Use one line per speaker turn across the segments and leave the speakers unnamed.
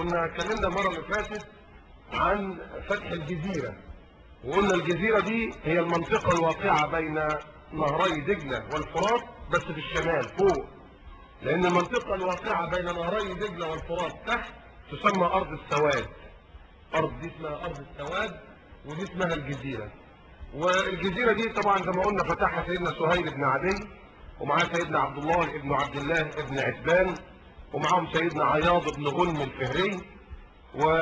كنا اتكلمنا المره اللي فاتت عن فتح الجزيره وقلنا الجزيره دي هي المنطقه الواقعه بين نهري دجله والفرات بس في الشمال فوق لان المنطقه الواقعه بين نهري دجله والفرات تحت تسمى ارض السواد ارض دي اسمها ارض السواد ودي اسمها الجزيره والجزيره دي طبعا زي ما قلنا فتحها سيدنا سهيل بن عدي ومعاه سيدنا عبد الله بن عبد الله بن عتبان ومعاهم سيدنا عياض بن غنم الفهري و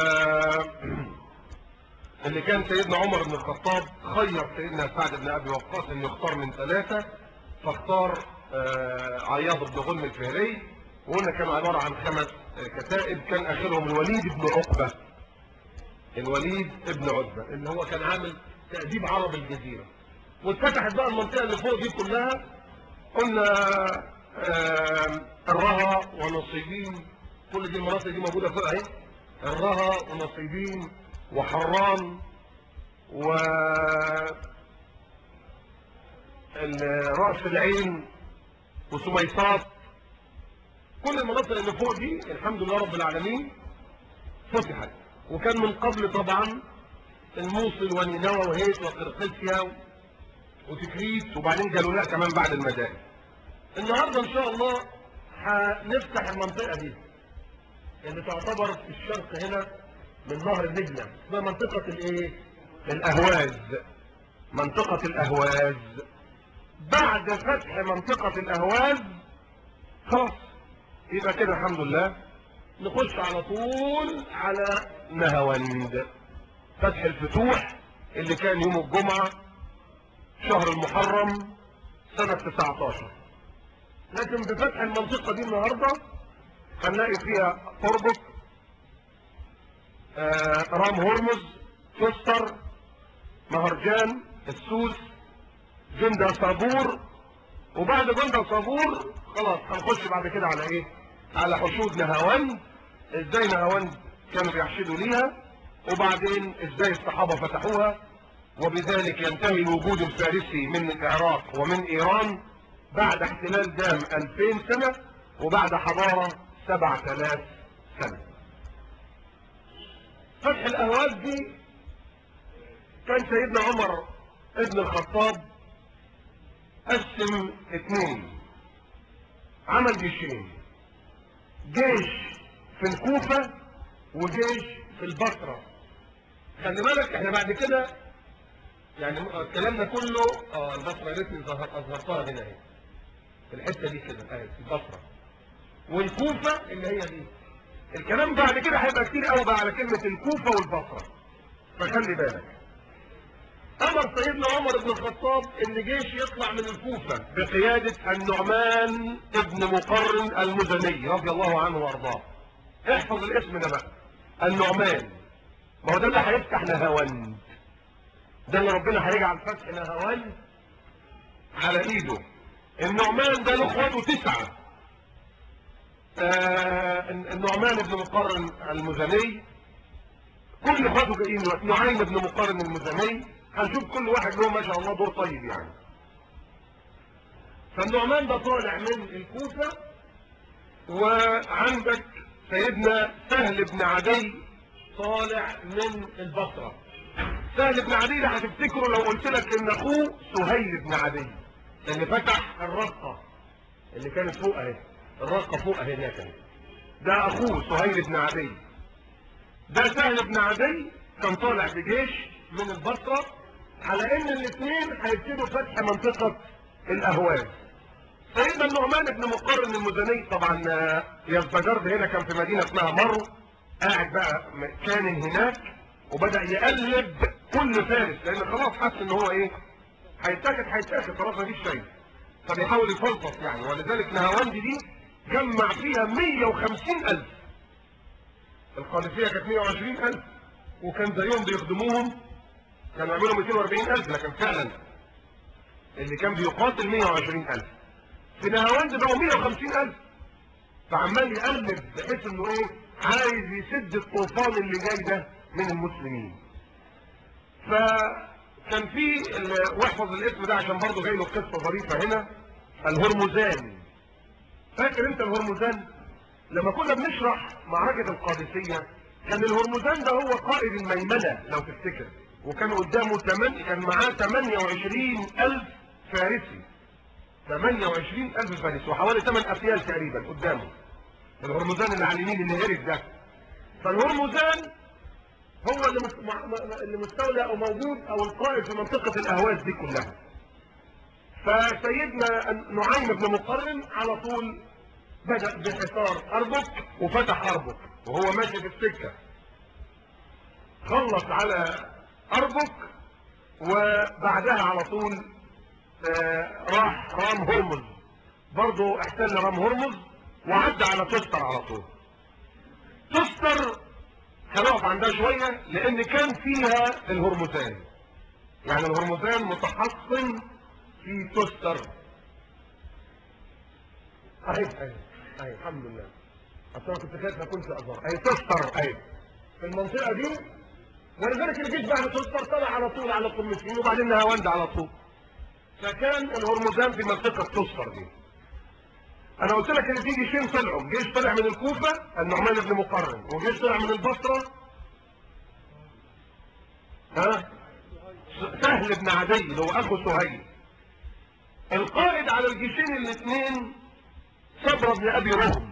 اللي كان سيدنا عمر بن الخطاب خير سيدنا سعد بن ابي وقاص انه يختار من ثلاثه فاختار آه، عياض بن غنم الفهري وقلنا كان عباره عن خمس آه، كتائب كان اخرهم الوليد بن عقبه الوليد بن عتبه اللي هو كان عامل تأديب عرب الجزيره واتفتحت بقى المنطقه اللي فوق دي كلها قلنا آه، الرها ونصيبين كل دي المناطق دي موجوده فوق اهي الرها ونصيبين وحران و ال- رأس العين وسميطات كل المناطق اللي فوق دي الحمد لله رب العالمين فتحت وكان من قبل طبعا الموصل ونينوى وهيت وقرقسيا وتكريت وبعدين جالولاء كمان بعد المدائن النهارده ان شاء الله هنفتح المنطقه دي اللي تعتبر في الشرق هنا من نهر الدجله اسمها منطقه الايه الاهواز منطقه الاهواز بعد فتح منطقه الاهواز خلاص يبقى كده الحمد لله نخش على طول على نهاوند فتح الفتوح اللي كان يوم الجمعه شهر المحرم سنه 19 لكن بفتح المنطقه دي النهارده هنلاقي فيها قربك آه، رام هرمز تستر مهرجان السوس جندة صابور وبعد جندة صابور خلاص هنخش بعد كده على ايه على حشود نهاوند ازاي نهاوند كانوا بيحشدوا ليها وبعدين ازاي الصحابة فتحوها وبذلك ينتهي الوجود الفارسي من العراق ومن ايران بعد احتلال دام 2000 سنة وبعد حضارة 7000 سنة فتح الاهواز دي كان سيدنا عمر ابن الخطاب قسم اتنين عمل جيشين جيش في الكوفة وجيش في البصرة خلي بالك احنا بعد كده يعني الكلام ده كله اه البصرة يا ريتني ظهر- اظهرتها هنا اهي في الحتة دي كده اهي في البصرة والكوفة اللي هي دي الكلام بعد كده هيبقى كتير قوي بقى على كلمة الكوفة والبصرة فخلي بالك امر سيدنا عمر بن الخطاب ان جيش يطلع من الكوفة بقيادة النعمان ابن مقرن المزني رضي الله عنه وارضاه احفظ الاسم ده بقى النعمان ما هو ده اللي هيفتح نهاوند ده اللي ربنا هيجعل فتح نهاوند على ايده النعمان ده له اخواته تسعه آه النعمان بن مقرن المزني كل اخواته جايين دلوقتي نعيم بن مقرن المزني هنشوف كل واحد له ما شاء الله دور طيب يعني فالنعمان ده طالع من الكوفة وعندك سيدنا سهل بن عدي طالع من البصرة سهل بن عدي ده هتفتكره لو قلت لك ان اخوه سهيل بن عدي اللي فتح الرقة اللي كانت فوق اهي الرقة فوق اهي هناك اهي ده اخوه سهيل بن عدي ده سهل بن عدي كان طالع بجيش من البصرة على ان الاثنين هيبتدوا فتح منطقة الاهواز سيدنا النعمان بن مقرن المزني طبعا آه، يزدجرد هنا كان في مدينة اسمها مرو قاعد بقى كان هناك وبدأ يقلب كل فارس لان خلاص حس ان هو ايه هيتاخد هيتاخد خلاص مفيش شيء فبيحاول يفلفص يعني ولذلك نهاوند دي جمع فيها 150 ألف القادسية كانت 120 ألف وكان زيهم بيخدموهم كانوا يعملوا 240 ألف لكن فعلا اللي كان بيقاتل 120 ألف في نهاوند بقوا 150 ألف فعمال يقلب بحيث انه ايه عايز يسد الطوفان اللي جاي ده من المسلمين فكان في ال- واحفظ الاسم ده عشان برضه جاي له قصه ظريفه هنا الهرمزان فاكر انت الهرمزان لما كنا بنشرح معركة القادسية كان الهرمزان ده هو قائد الميمنة لو تفتكر وكان قدامه تمن كان معاه 28 ألف فارسي 28 ألف فارسي وحوالي 8 أفيال تقريبا قدامه الهرمزان اللي على اليمين اللي هرب ده فالهرمزان هو اللي مست- مع- م- اللي مستولى او موجود او القائد في منطقة الاهواز دي كلها فسيدنا نعيم بن مقرن على طول بدأ بحصار اربك وفتح اربك وهو ماشي في السكة خلص على اربك وبعدها على طول آه، راح رام هرمز برضه احتل رام هرمز وعدى على تستر على طول تستر هنقف عندها شوية لان كان فيها الهرمزان يعني الهرمزان متحصن في تستر اهي اهي اهي الحمد لله اصل انا كنت خايف ما كنتش اظهر اهي تستر اهي في المنطقة دي ولذلك الجيش بعد تستر طلع على طول على قمصين وبعدين نهاوند على طول فكان الهرمزان في منطقة تستر دي انا قلت لك ان في جيشين طلعوا جيش طلع من الكوفة النعمان بن مقرن وجيش طلع من البصرة ها سهل بن عدي اللي هو اخو سهيل القائد على الجيشين الاثنين صبر بن ابي رهم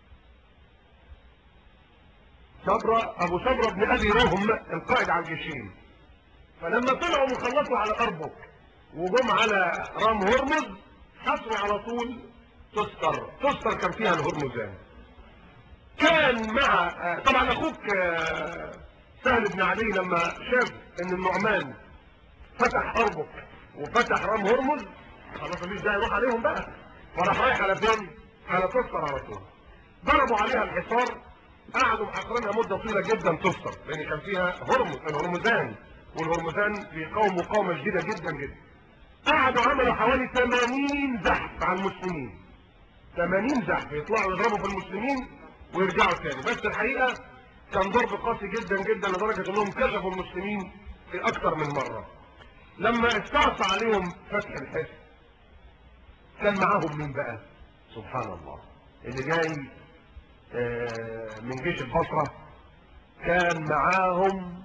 صبر ابو صبر بن ابي رهم القائد على الجيشين فلما طلعوا مخلصوا على اربك وجم على رام هرمز حصروا على طول تستر تستر كان فيها الهرمزان كان مع آه، طبعا اخوك آه، سهل بن علي لما شاف ان النعمان فتح اربك وفتح رام هرمز خلاص مفيش داعي يروح عليهم بقى فراح رايح على فين؟ على تستر على طول ضربوا عليها الحصار قعدوا محاصرينها مده طويله جدا تستر لان كان فيها هرمز الهرمزان والهرمزان بيقاوموا مقاومه شديده جدا جدا قعدوا عملوا حوالي 80 زحف على المسلمين 80 زحف يطلعوا يضربوا في المسلمين ويرجعوا تاني بس الحقيقه كان ضرب قاسي جدا جدا لدرجه انهم كشفوا المسلمين في اكثر من مره لما استعصى عليهم فتح الحصن كان معاهم مين بقى سبحان الله اللي جاي آه، من جيش البصرة كان معاهم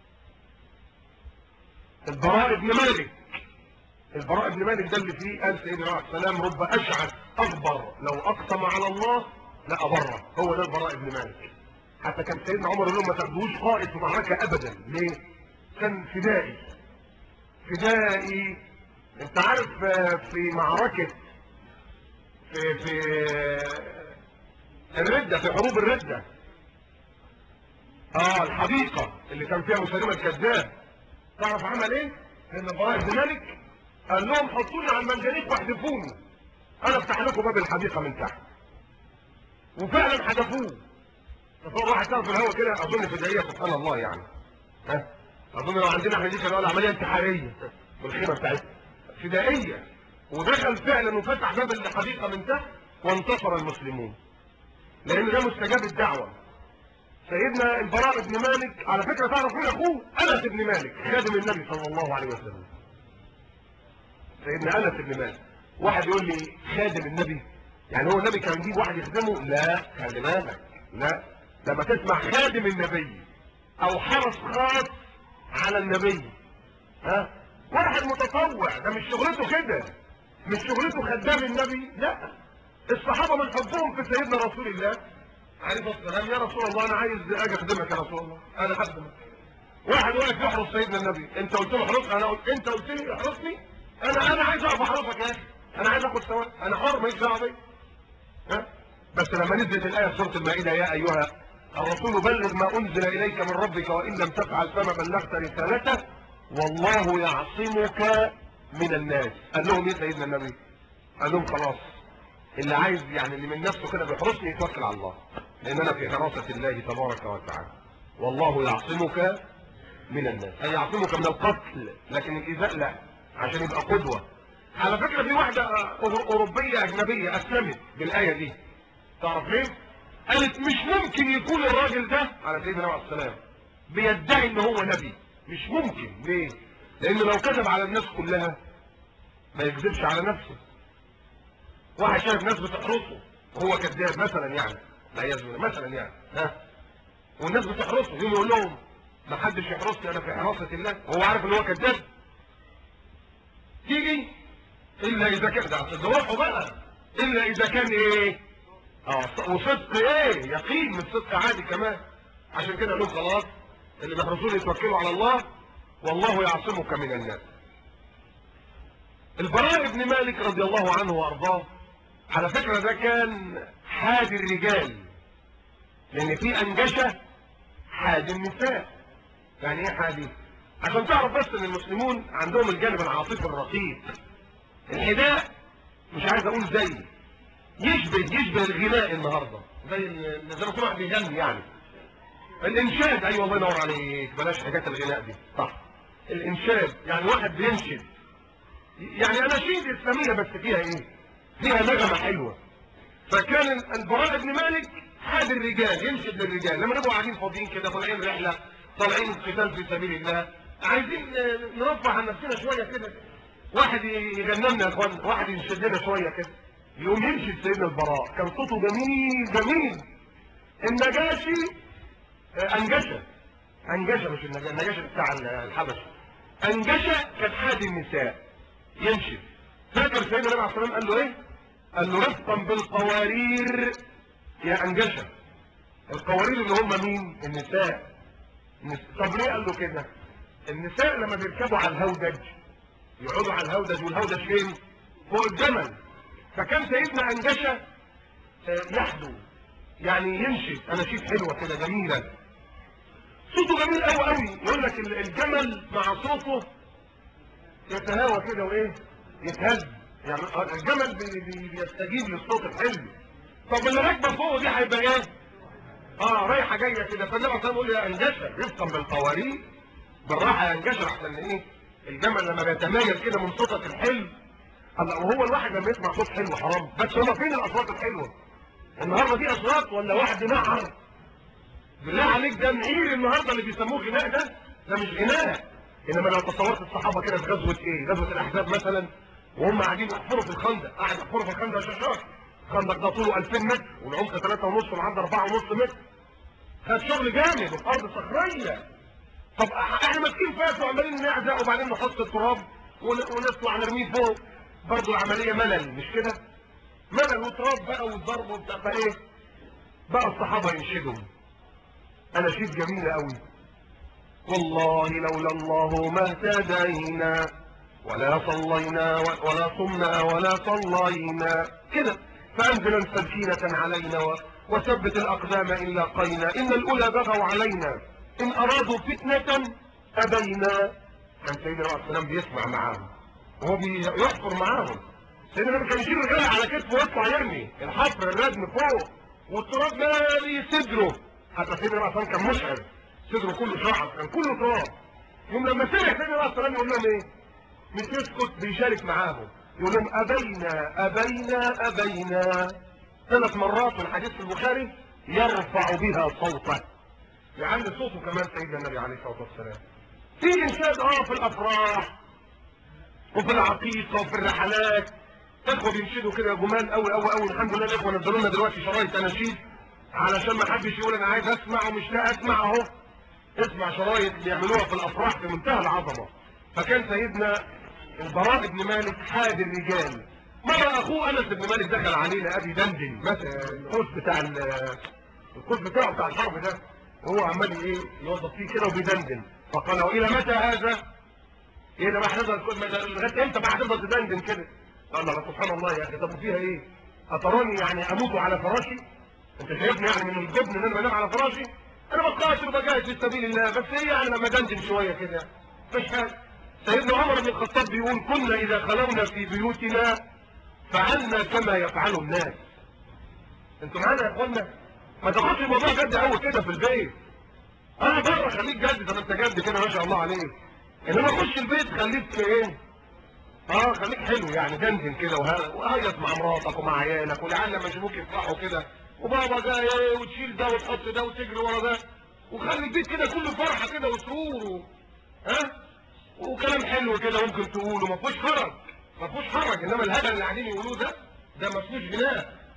البراء بن مالك البراء بن مالك ده اللي فيه قال سيدنا عليه السلام رب اشعث اكبر لو اقسم على الله لابره هو ده البراء بن مالك حتى كان سيدنا عمر يقول لهم ما تاخدوش قائد في معركه ابدا ليه كان فدائي فدائي انت عارف آه، في معركه في في الردة في حروب الردة اه الحديقة اللي كان فيها مسلمة الكذاب تعرف عمل ايه ان براء بن مالك قال لهم حطوني على المنجنيق واحذفوني انا افتح لكم باب الحديقة من تحت وفعلا حذفوه تصور واحد كان في الهواء كده اظن فدائية سبحان الله يعني ها اظن لو عندنا احنا دي كان نقول عملية انتحارية بالخيمة بتاعتنا فدائية ودخل فعلا وفتح باب الحديقة من تحت وانتصر المسلمون لان ده مستجاب الدعوة سيدنا البراء بن مالك على فكرة تعرف مين اخوه انس بن مالك خادم النبي صلى الله عليه وسلم سيدنا انس بن مالك واحد يقول لي خادم النبي يعني هو النبي كان يجيب واحد يخدمه لا خلي بالك لا لما تسمع خادم النبي او حرس خاص على النبي ها واحد متطوع ده مش شغلته كده مش شغلته خدام النبي لا الصحابة من حبهم في سيدنا رسول الله عليه الصلاة والسلام يا رسول الله انا عايز اجي اخدمك يا رسول الله انا اخدمك واحد واقف يحرس سيدنا النبي انت قلت له احرسني انا قلت انت قلت لي احرسني انا انا عايز اقف احرسك يا اخي انا عايز اخد ثواب انا حر ماليش دعوه بيا ها بس لما نزلت الايه في سوره المائده يا ايها الرسول بلغ ما انزل اليك من ربك وان لم تفعل فما بلغت رسالته والله يعصمك من الناس قال لهم ايه سيدنا النبي قال لهم خلاص اللي عايز يعني اللي من نفسه كده بيحرسني يتوكل على الله لان انا في حراسه الله تبارك وتعالى والله يعصمك من الناس اي يعصمك من القتل لكن الايذاء لا عشان يبقى قدوه على فكره في واحده أور- اوروبيه اجنبيه اسلمت بالايه دي تعرف ليه قالت مش ممكن يكون الراجل ده على سيدنا عليه السلام بيدعي ان هو نبي مش ممكن ليه لان لو كذب على الناس كلها ما يكذبش على نفسه واحد شايف ناس بتحرسه وهو كذاب مثلا يعني والعياذ بالله مثلا يعني ها والناس بتحرسه يقوم يقول لهم ما حدش يحرسني انا في حراسه الله وهو عارف ان هو كذاب تيجي الا اذا كان ده أصل ده روحه بقى الا اذا كان ايه اه وصدق ايه يقين من صدق عادي كمان عشان كده قالوا خلاص اللي بيحرسون يتوكلوا على الله والله يعصمك من الناس البراء بن مالك رضي الله عنه وارضاه على فكرة ده كان حاد الرجال لان في انجشة حاد النساء يعني ايه حادي عشان تعرف بس ان المسلمون عندهم الجانب العاطفي الرقيق الحداء مش عايز اقول زي يشبه يشبه الغناء النهارده زي ال- زي ما كل واحد بيغني يعني الانشاد ايوه الله ينور عليك بلاش حاجات الغناء دي صح الانشاد يعني واحد بينشد يعني اناشيد اسلاميه بس فيها ايه فيها نغمه حلوه فكان البراء بن مالك حاد الرجال ينشد للرجال لما نبقوا قاعدين فاضيين كده طالعين رحله طالعين قتال في سبيل الله عايزين نرفع عن نفسنا شويه كده واحد يغنى لنا يا اخوان واحد ينشد لنا شويه كده يقوم ينشد سيدنا البراء كان صوته جميل جميل النجاشي آه، انجشه انجشه مش النجاشي النجاشي بتاع الحبشه انجشه كان حاد النساء ينشد فاكر سيدنا النبي عليه الصلاه والسلام قال له ايه قال له رفقا بالقوارير يا انجشه القوارير اللي هم مين النساء النس- طب ليه قال له كده النساء لما بيركبوا على الهودج يقعدوا على الهودج والهودج فين فوق الجمل فكان سيدنا انجشه آه، يحدو يعني يمشي اناشيد حلوه كده جميله صوته جميل قوي قوي يقول لك ال- الجمل مع صوته يتهاوى كده وايه يتهز يعني الجمل بي- بي- بيستجيب للصوت الحلو طب اللي راكبه فوق دي هيبقى ايه اه رايحه جايه كده فالنبي صلى الله عليه وسلم يقول يا انجشه رفقا بالقوارير بالراحه يا انجشه احسن ايه الجمل لما بيتميز كده من صوتك الحلو الله وهو الواحد لما يسمع صوت حلو حرام بس هما فين الاصوات الحلوه النهارده دي اصوات ولا واحد بينعر بالله عليك ده العير النهارده اللي بيسموه غناء ده ده مش غناء انما لو تصورت الصحابه كده في غزوه ايه غزوه الاحزاب مثلا وهم قاعدين يحفروا في الخندق قاعد يحفروا في الخندق شاشات الخندق ده طوله 2000 متر والعمق 3 ونص والعرض 4 ونص متر كان شغل جامد وفي ارض صخريه طب أح- احنا ماسكين فاس وعمالين نعزق وبعدين نحط التراب ون- ونطلع نرميه فوق برضه العمليه ملل مش كده ملل وتراب بقى والضرب وبتاع فايه بقى الصحابه ينشدوا اناشيد جميله قوي والله لولا الله ما اهتدينا ولا صلينا و- ولا صمنا ولا صلينا كده فانزلا سكينة علينا و- وثبت الاقدام ان لاقينا ان الاولى بغوا علينا ان ارادوا فتنة ابينا كان سيدنا عليه السلام بيسمع معاهم وهو بيحفر معاهم سيدنا النبي كان يشيل الغلا على كتفه ويطلع يرمي الحفر الردم فوق والتراب مالي صدره حتى سيدنا عليه السلام كان مشعر صدره كله شعر كان كله تراب يوم لما سمع سيدنا عليه السلام يقول لهم ايه مش يسكت بيشارك معاهم يقول لهم ابينا ابينا ابينا ثلاث مرات في الحديث في البخاري يرفع بها صوته يعلي صوته كمان سيدنا النبي عليه الصلاه والسلام في انشاد اه في الافراح وفي العقيقه وفي الرحلات اخوه بينشدوا كده جمال قوي قوي قوي الحمد لله الاخوه نزلوا لنا دلوقتي شرايط اناشيد علشان ما حدش يقول انا عايز اسمع ومش لا اسمع اهو اسمع شرايط بيعملوها في الافراح في منتهى العظمه فكان سيدنا البراء بن مالك حاد الرجال مره اخوه انس بن مالك دخل عليه لقى بيدندن مثلا القوس بتاع ال- القوس بتاعه بتاع الحرب ده وهو عمال ايه يوظف فيه كده وبيدندن فقال والى متى هذا؟ ايه ده ما هنفضل كل ما لغايه امتى بقى هتفضل تدندن كده؟ قال له سبحان الله يا اخي طب فيها ايه؟ اتراني يعني اموت على فراشي؟ انت شايفني يعني من الجبن ان انا بنام على فراشي؟ انا بقاتل وبجاهد في سبيل الله بس ايه يعني لما دندن شويه كده؟ مش حاجه سيدنا عمر بن الخطاب بيقول كنا اذا خلونا في بيوتنا فعلنا كما يفعل الناس انتوا معانا يا اخوانا ما تاخدش الموضوع جد قوي كده في البيت انا بره خليك جد زي ما انت جد كده ما شاء الله عليك انما خش البيت خليك ايه اه خليك حلو يعني دندن كده وه- وهيص مع مراتك ومع عيالك والعيال لما يشوفوك يفرحوا كده وبابا ده ايه وتشيل ده وتحط ده وتجري ورا ده وخلي البيت كده كله فرحه كده وسرور و... ها وكلام حلو كده ممكن تقوله ما فيهوش حرج ما فيهوش حرج انما الهبل اللي قاعدين يقولوه ده ده ما فيهوش غناء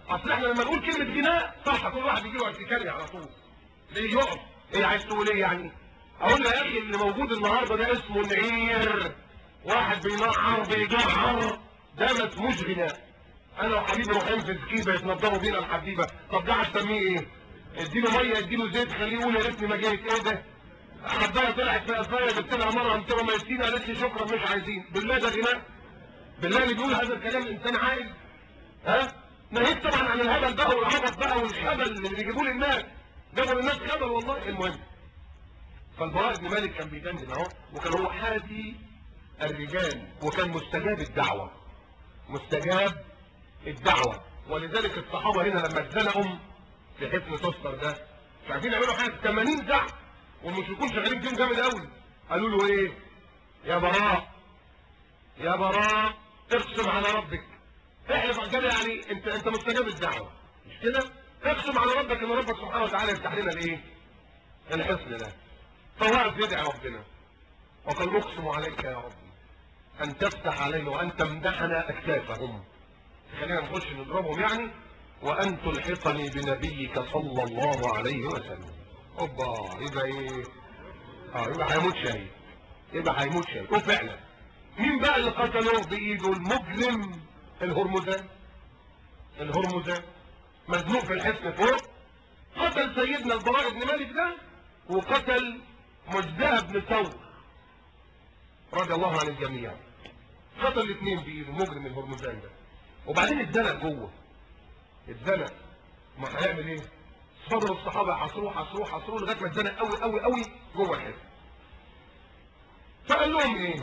اصل احنا لما نقول كلمه غناء صح كل واحد يجي له ارتكاري على طول ليه يقف ايه عايز تقول ايه يعني اقول له يا اخي اللي موجود النهارده ده اسمه نعير واحد بينعر بيجعر ده ما اسموش غناء انا وحبيبي رايحين في سكيبه يتنضروا بينا الحبيبه طب ده هتسميه ايه اديله ميه اديله زيت خليه يقول يا ريتني ما جيت ايه ده حبايه طلعت في قفايه جبت لها مره قلت لها ميتين قالت لي شكرا مش عايزين بالله ده غناء بالله اللي بيقول هذا الكلام انسان عاقل ها نهيت طبعا عن الهبل بقى والعبط بقى والخبل اللي بيجيبوه للناس جابوا للناس خبل والله المهم فالبراء بن مالك كان بيدندن اهو وكان هو حادي الرجال وكان مستجاب الدعوه مستجاب الدعوه ولذلك الصحابه هنا لما اتزنقوا في حفل تستر ده مش عارفين يعملوا حاجه 80 زعق والمشركون شغالين فيهم جامد قوي قالوا له ايه يا براء يا براء اقسم على ربك احلف على كده يعني انت انت مستجاب الدعوه مش كده اقسم على ربك ان ربك سبحانه وتعالى يفتح لنا الايه الحصن ده فوقف يدعي ربنا وقال اقسم عليك يا ربي ان تفتح علينا وان تمدحنا اكتافهم خلينا نخش نضربهم يعني وان تلحقني بنبيك صلى الله عليه وسلم اوبا يبقى ايه اه يبقى هيموت شهيد يبقى هيموت شهيد وفعلا مين بقى اللي قتله بايده المجرم الهرمزان الهرمزان مزنوق في الحصن فوق قتل سيدنا البراء بن مالك ده وقتل مجداه بن ثور رضي الله عن الجميع قتل الاثنين بايده مجرم الهرمزان ده وبعدين اتزنق جوه اتزنق ما هيعمل ايه فضلوا الصحابه حصروه حصروه حصروه لغايه ما اتزنق قوي قوي قوي جوه الحصن فقال لهم ايه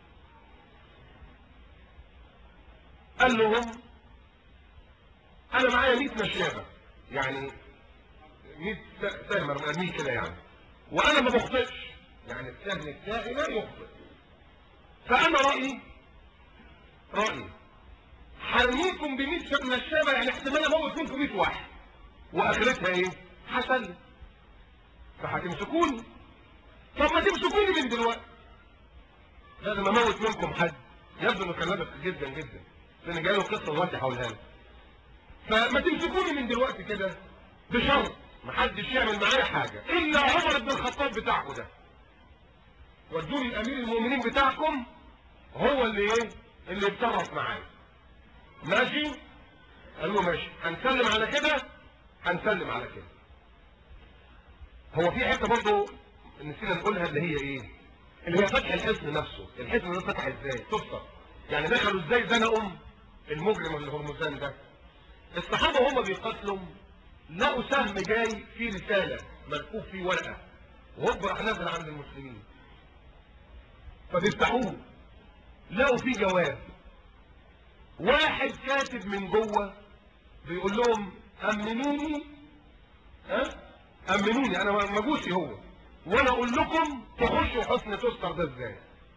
قال لهم انا معايا 100 نشابه يعني 100 سهم مرميه كده يعني وانا ما بخطئش يعني السهم بتاعي لا يخطئ فانا رايي رايي حرميكم ب 100 نشابه يعني احتمال اموت منكم 100 واحد واخرتها ايه حسن فهتمسكوني طب ما تمسكوني من دلوقتي لازم اموت منكم حد يبدو انه كان لابس جدا جدا لان جاي له قصه دلوقتي هقولها لك فما تمسكوني من دلوقتي كده بشرط محدش يعمل معايا حاجه الا عمر بن الخطاب بتاعكم ده ودوني امير المؤمنين بتاعكم هو اللي ايه اللي يتصرف معايا ماشي قال له ماشي هنسلم على كده هنسلم على كده هو في حته برضه نسينا نقولها اللي هي ايه اللي هي فتح الحصن نفسه الحصن ده فتح ازاي تفسر يعني دخلوا ازاي زنقوا المجرم اللي هرمزان ده الصحابه وهم بيقاتلوا لقوا سهم جاي فيه رساله مكتوب فيه ورقه وهوب راح نازل عند المسلمين فبيفتحوه لقوا فيه جواب واحد كاتب من جوه بيقول لهم امنوني ها امنوني انا مجوسي هو وانا اقول لكم تخشوا حسن تستر ده ازاي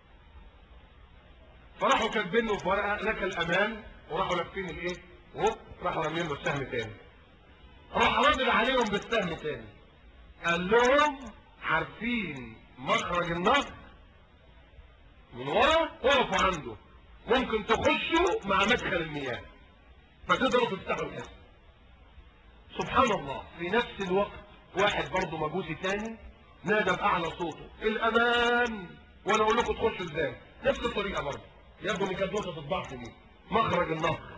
فراحوا كاتبين له في ورقه لك الامان وراحوا لافين الايه وهوب راحوا راميين له السهم تاني راح رد عليهم بالسهم تاني قال لهم عارفين مخرج النهر من ورا وقفوا عنده ممكن تخشوا مع مدخل المياه فتقدروا تفتحوا الحصن سبحان الله في نفس الوقت واحد برضه مجوسي تاني نادى باعلى صوته الامان وانا اقول لكم تخشوا ازاي نفس الطريقه برضه يبدو ان كانت نقطه الضعف دي مخرج النهر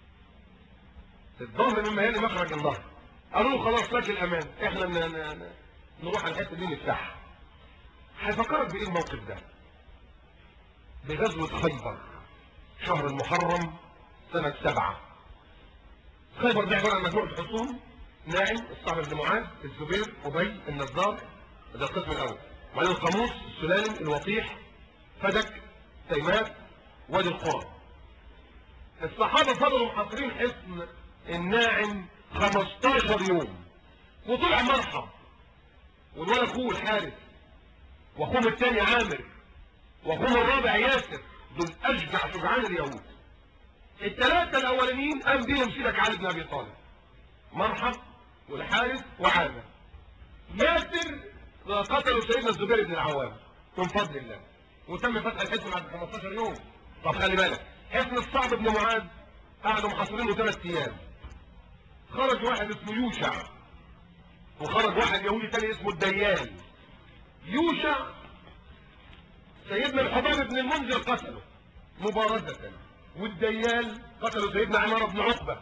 الظهر مما يلي مخرج النهر قالوا له خلاص لك الامان احنا ن- ن- ن- نروح على الحته دي نفتحها هيفكرك بايه الموقف ده بغزوه خيبر شهر المحرم سنه سبعه خيبر دي عباره عن مجموعه حصون ناعم الصعب بن معاذ الزبير ابي النزار ده القسم الاول وبعدين القاموس السلالم الوطيح فدك تيماء وادي القرى الصحابه فضلوا محاصرين حصن الناعم 15 يوم وطلع مرحب والولد اخوه الحارث واخوه الثاني عامر واخوه الرابع ياسر دول اشجع شجعان اليهود الثلاثه الاولانيين قام بيهم سيدك علي بن ابي طالب مرحب والحارث وعامر ياسر قتلوا سيدنا الزبير بن العوام من فضل الله وتم فتح الحصن بعد 15 يوم طب خلي بالك حصن الصعب بن معاذ قعدوا محاصرينه ثلاث ايام خرج واحد اسمه يوشع وخرج واحد يهودي تاني اسمه الديان يوشع سيدنا الحباب بن المنذر قتله مبارزة والديان قتلوا سيدنا عمر بن عقبة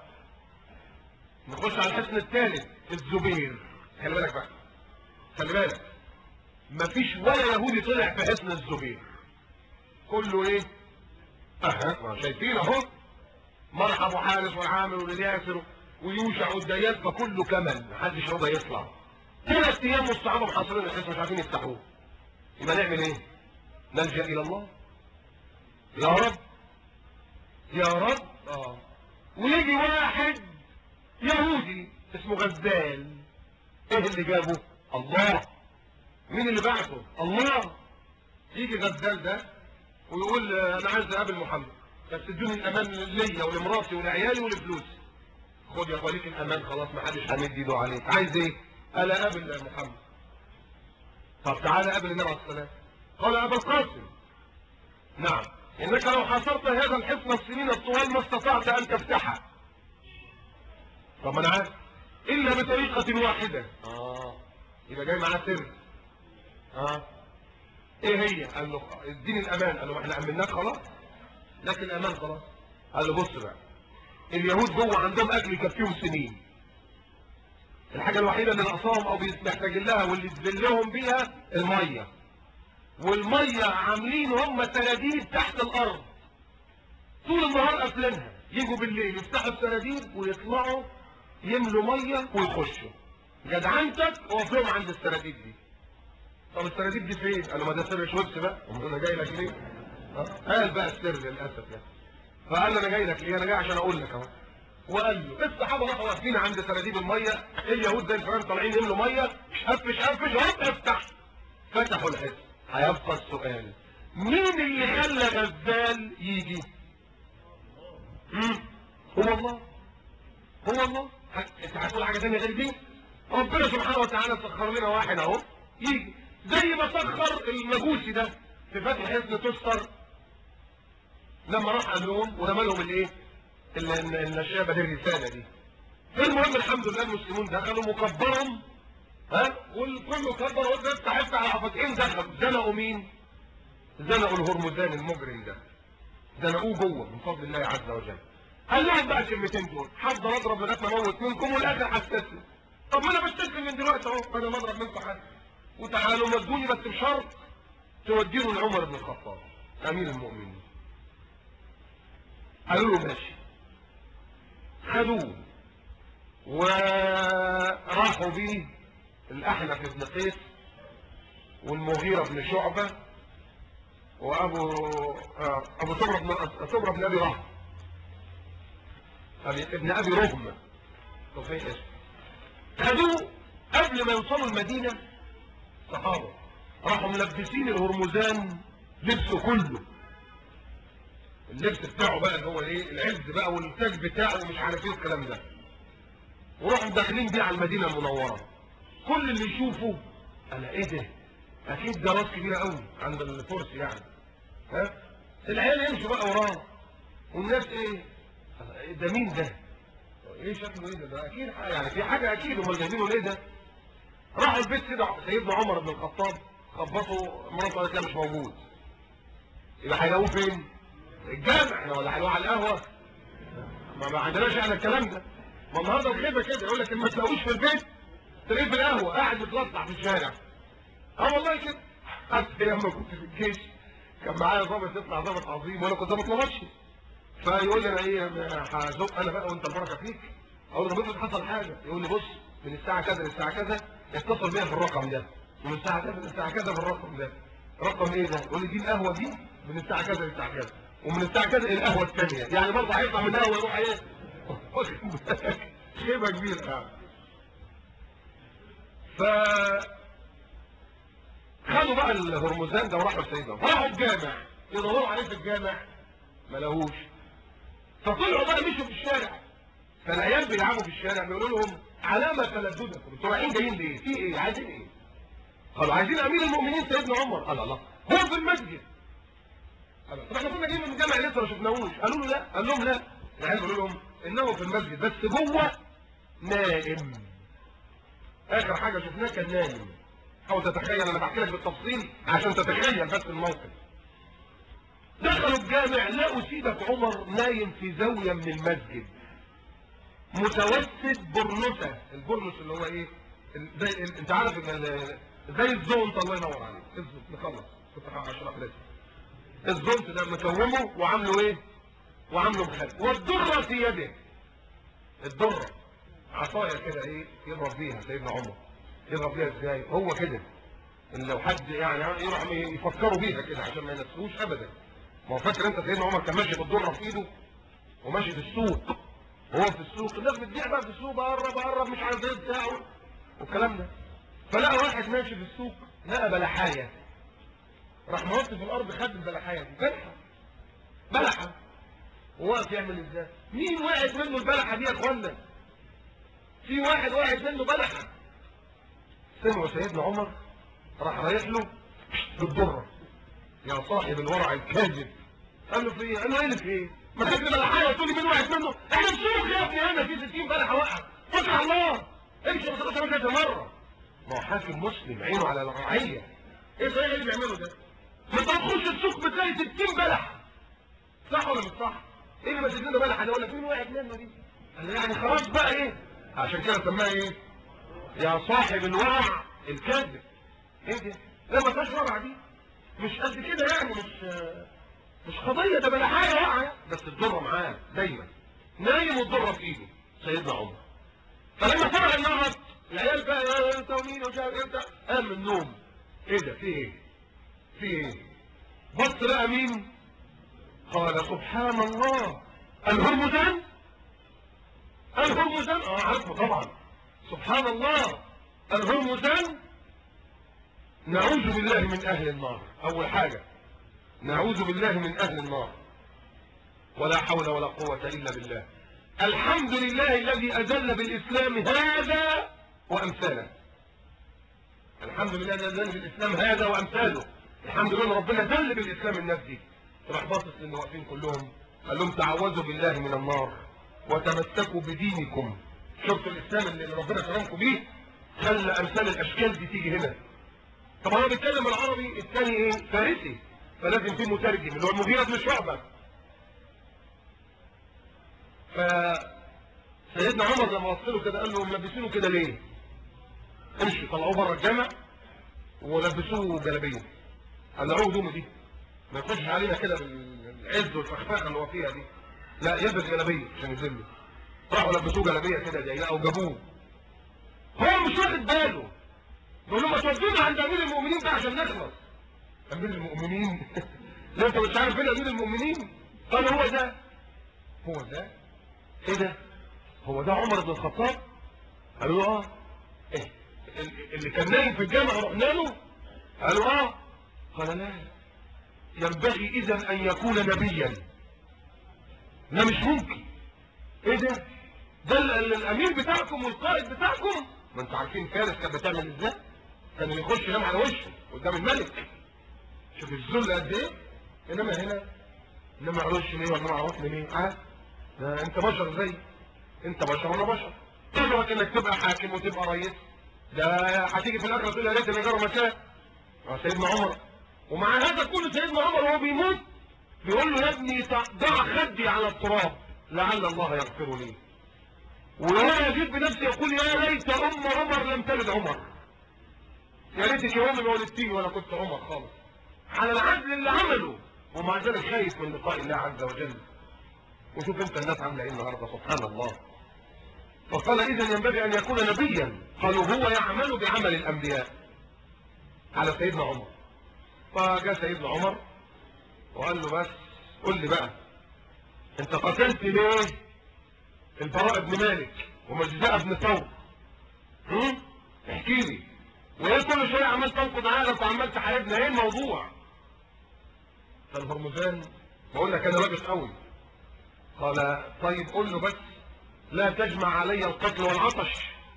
نخش على الحصن الثالث الزبير خلي بالك بقى خلي بالك مفيش ولا يهودي طلع في حصن الزبير كله ايه اها ما شايفين اهو مرحب وحارس والعامل والياسر ويوشع والديان فكله كمل محدش رضى يطلع ثلاث ايام والصحابه محاصرين الحصن مش عارفين يفتحوه يبقى نعمل ايه نلجا الى الله يا رب يا رب اه ويجي واحد يهودي اسمه غزال ايه اللي جابه الله مين اللي بعته الله يجي غزال ده ويقول آه، انا عايز اقابل محمد بس ادوني الامان ليا ولمراتي ولعيالي ولفلوسي خد يا وليك الامان خلاص ما حدش هيمد ايده عليك عايز ايه قال اقابل محمد طب تعالى قابل النبي عليه الصلاه قال ابا القاسم نعم انك لو حاصرت هذا الحصن السنين الطوال ما استطعت ان تفتحه طب ما انا عارف الا بطريقه واحده اه يبقى جاي معاه سر اه ايه هي قال له اديني الامان قال له ما احنا امناك خلاص لكن الامان خلاص قال له بص بقى اليهود جوه عندهم اكل يكفيهم سنين الحاجه الوحيده اللي ناقصاهم او محتاجين لها واللي تذلهم بيها الميه والميه عاملين هم سراديب تحت الارض طول النهار قافلينها يجوا بالليل يفتحوا السراديب ويطلعوا يملوا ميه ويخشوا جدعنتك وقف عند السراديب دي طب السراديب دي فين؟ قالوا ما ده سر شوبس بقى امال انا جاي لك ليه؟ آه، قال بقى السر للاسف يعني فقال له انا جاي لك ليه؟ انا جاي عشان اقول لك اهو وقال له الصحابه راحوا واقفين عند سراديب الميه اليهود زي الفئران طالعين يملوا ميه شفش شفش هوب افتح فتحوا الحزب هيبقى السؤال مين اللي خلى غزال يجي؟ مم. هو الله هو الله ه- انت هتقول حاجه ثانيه غير دي؟ ربنا سبحانه وتعالى سخر لنا واحد اهو يجي زي ما سخر المجوسي ده في فتح حصن تستر لما راح قال لهم ورمى لهم الايه؟ ال- ال- النشابه دي الرساله دي. المهم الحمد لله المسلمون دخلوا مكبرهم ها والكل كبر وقلت افتح افتح على فتحين دخلوا زنقوا مين؟ زنقوا الهرمزان المجرم ده. زنقوه جوه من فضل الله عز وجل. قال لهم بقى الكلمتين دول هفضل اضرب لغايه ما اموت منكم والاخر هستسلم. طب ما انا بستسلم من دلوقتي اهو بدل ما اضرب منكم حد. وتعالوا مدوني بس بشرط تودينه لعمر بن الخطاب امير المؤمنين. قالوا له ماشي. خدوه وراحوا بيه الأحنف بن قيس والمغيرة بن شعبة وأبو آه، أبو سمرة بن سمرة بن أبي رهب أبي- ابن أبي رهم طب إيه اسمه خدوه قبل ما يوصلوا المدينة صحابة راحوا ملبسين الهرمزان لبسه كله اللبس بتاعه بقى اللي هو ايه العز بقى والتاج بتاعه ومش عارف ايه الكلام ده وراحوا داخلين بيه على المدينه المنوره كل اللي يشوفه انا ايه ده اكيد ده راس كبيره قوي عند الفرس يعني ها العيال يمشوا بقى وراه والناس ايه أنا- ده مين ده ايه شكله ايه ده ده اكيد ح- يعني في حاجه اكيد هم جايبينه ليه ده راحوا البيت كده سيدنا عمر بن الخطاب خبطوا مراته قالت لا مش موجود يبقى هيلاقوه فين الجامع احنا ولا هيلاقوه على القهوه ما, ما عندناش احنا الكلام ده ما النهارده الخيبه كده يقول لك ما تلاقوش في البيت تلاقيه في القهوه قاعد متلطع في الشارع اه والله كده حتى لما كنت في الجيش كان معايا ضابط يطلع ضابط عظيم وانا كنت ضابط مباشر فيقول لي انا ايه أنا هزق انا بقى وانت البركه فيك اقول له بص حصل حاجه يقول لي بص من الساعه كذا للساعه كذا اتصل بيا في الرقم ده ومن الساعه كذا للساعه كذا في الرقم ده رقم ايه ده يقول لي دي القهوه دي من الساعه كذا للساعه كذا ومن الساعه كذا القهوه الثانيه يعني برضه هيطلع من القهوه يروح ايه واخد بالك؟ خيبه كبيره يعني ف خدوا بقى الهرمزان ده وراحوا لسيدنا راحوا الجامع يدوروا عليه في الجامع ما لقوش فطلعوا بقى مشوا في الشارع فالعيال بيلعبوا في الشارع بيقولوا لهم علامة تلددكم انتوا رايحين جايين ليه؟ في ايه؟ عايزين ايه؟ قالوا عايزين امير المؤمنين سيدنا عمر قال الله هو في المسجد قال طب احنا كنا جايين من الجامع لسه ما شفناهوش قالوا له لا قال لهم لا العيال بيقولوا لهم انه في المسجد بس جوه نائم اخر حاجة شفناه كان نايم حاول تتخيل انا بحكي لك بالتفصيل عشان تتخيل بس الموقف دخلوا الجامع لقوا سيدك عمر نايم في زاوية من المسجد متوسد برنسة البرنس اللي هو ايه ال- زي ال- انت عارف ان ال- زي الزونت الله ينور عليك الزونت نخلص كنت هشرح لك الزونت ده مكومه وعامله ايه وعامله مخلف والدرة في يده الدرة عصاية كده ايه يضرب بيها سيدنا عمر يضرب بيها ازاي هو كده ان لو حد يعني يروح يفكروا بيها كده عشان ما ينسوش ابدا ما هو فاكر انت سيدنا عمر كان ماشي بالدرة في ايده وماشي في السوق وهو في السوق الناس بتبيع بقى في السوق بقرب قرب مش عارف ايه بتاعه والكلام ده فلقى واحد ماشي في السوق لقى بلحايه راح موطي في الارض خد البلحايه دي بلحه بلحه وواقف يعمل ازاي مين وقعت منه البلحه دي يا اخوانا في واحد وقعت منه بلحه سمعوا سيدنا عمر راح رايح له بالضره يا صاحب الورع الكاذب قال له في ايه؟ قال له ايه اللي في ايه؟ ما تجيب لي بلحايه وتقول لي مين وقعت منه؟ احنا في سوق يا ابني هنا في 60 بلحه وقع فتح الله امشي ما تقولش كذا مره ما هو حاكم مسلم عينه على الرعيه ايه ده ايه اللي بيعمله ده؟ ما انت تخش السوق بتلاقي 60 بلحه صح ولا مش صح؟ ايه اللي ما تدينا بلحه ده ولا فين وقعت منه دي؟ قال له يعني خلاص بقى ايه؟ عشان كده سماها ايه؟ يا صاحب الورع الكاذب ايه ده؟ لا ما فيهاش ورع دي مش قد كده يعني مش مش قضية ده بلا حاجة واقعة بس الضرة معاه دايما نايم والضرة في ايده سيدنا عمر فلما فرغ النهض العيال بقى يا انت ومين ومش عارف انت قام من النوم ايه ده في ايه في ايه بص بقى مين قال سبحان الله الهرمزان الهرمزان اه عارفه طبعا سبحان الله الهرمزان نعوذ بالله من اهل النار اول حاجة نعوذ بالله من اهل النار ولا حول ولا قوة الا بالله الحمد لله الذي اذل بالاسلام هذا وامثاله الحمد لله الذي اذل بالاسلام هذا وامثاله الحمد لله ان ربنا ذل بالاسلام الناس دي راح باصص للي واقفين كلهم قال لهم تعوذوا بالله من النار وتمسكوا بدينكم شفتوا الاسلام اللي ربنا كرمكم بيه خلى امثال الاشكال دي تيجي هنا طبعا هو بيتكلم العربي الثاني ايه فارسي فلازم في مترجم اللي هو المغيرة بن شعبة ف سيدنا عمر لما وصله كده قال له ملبسينه كده ليه امشي طلعوه بره الجامع ولبسوه جلابيه قلعوه هدومه دي ما يخش علينا كده بالعز والفخفخه اللي هو فيها دي لا يلبس جلابيه عشان يذله راحوا لبسوه جلابيه كده ضيقه وجابوه هو مش واخد باله بيقول له ما تودونا عند امير المؤمنين بقى عشان نخلص امير المؤمنين لا انت مش عارف فين امير المؤمنين قال هو ده هو ده ايه ده هو ده عمر بن الخطاب قالوا له اه ايه ال- اللي كان نايم في الجامع رحنا له قالوا اه قال لا ينبغي اذا ان يكون نبيا لا مش ممكن ايه ده ده ال- ال- الامير بتاعكم والقائد بتاعكم ما انتوا عارفين فارس كانت بتعمل ازاي كان يخش ينام على وشه قدام الملك شوف الذل قد ايه انما هنا انما على وش ليه ولا على وطن ليه ها ده انت بشر زي انت بشر وانا بشر قدرك انك تبقى حاكم وتبقى رئيس ده هتيجي في الاخره تقول يا ريت اللي جرى مكان اه سيدنا عمر ومع هذا كله سيدنا عمر وهو بيموت بيقول له يا ابني ضع خدي على التراب لعل الله يغفر لي وهو يجيب بنفسه يقول يا ليت ام عمر لم تلد عمر يا ريتك يا امي ما ولدتيني ولا كنت عمر خالص على العدل اللي عمله ومع ذلك خايف من لقاء الله عز وجل وشوف انت الناس عامله ايه النهارده سبحان الله فقال اذا ينبغي ان يكون نبيا قالوا هو يعمل بعمل الانبياء على سيدنا عمر فجاء سيدنا عمر وقال له بس قل لي بقى انت قتلت ليه البراء بن مالك ومجزاء بن ثور هم؟ احكي لي وايه كل شويه عمال تنقض عقلك وعمال تحاربنا ايه الموضوع فالهرمزان بقول لك انا لابس قوي قال طيب قول له بس لا تجمع علي القتل والعطش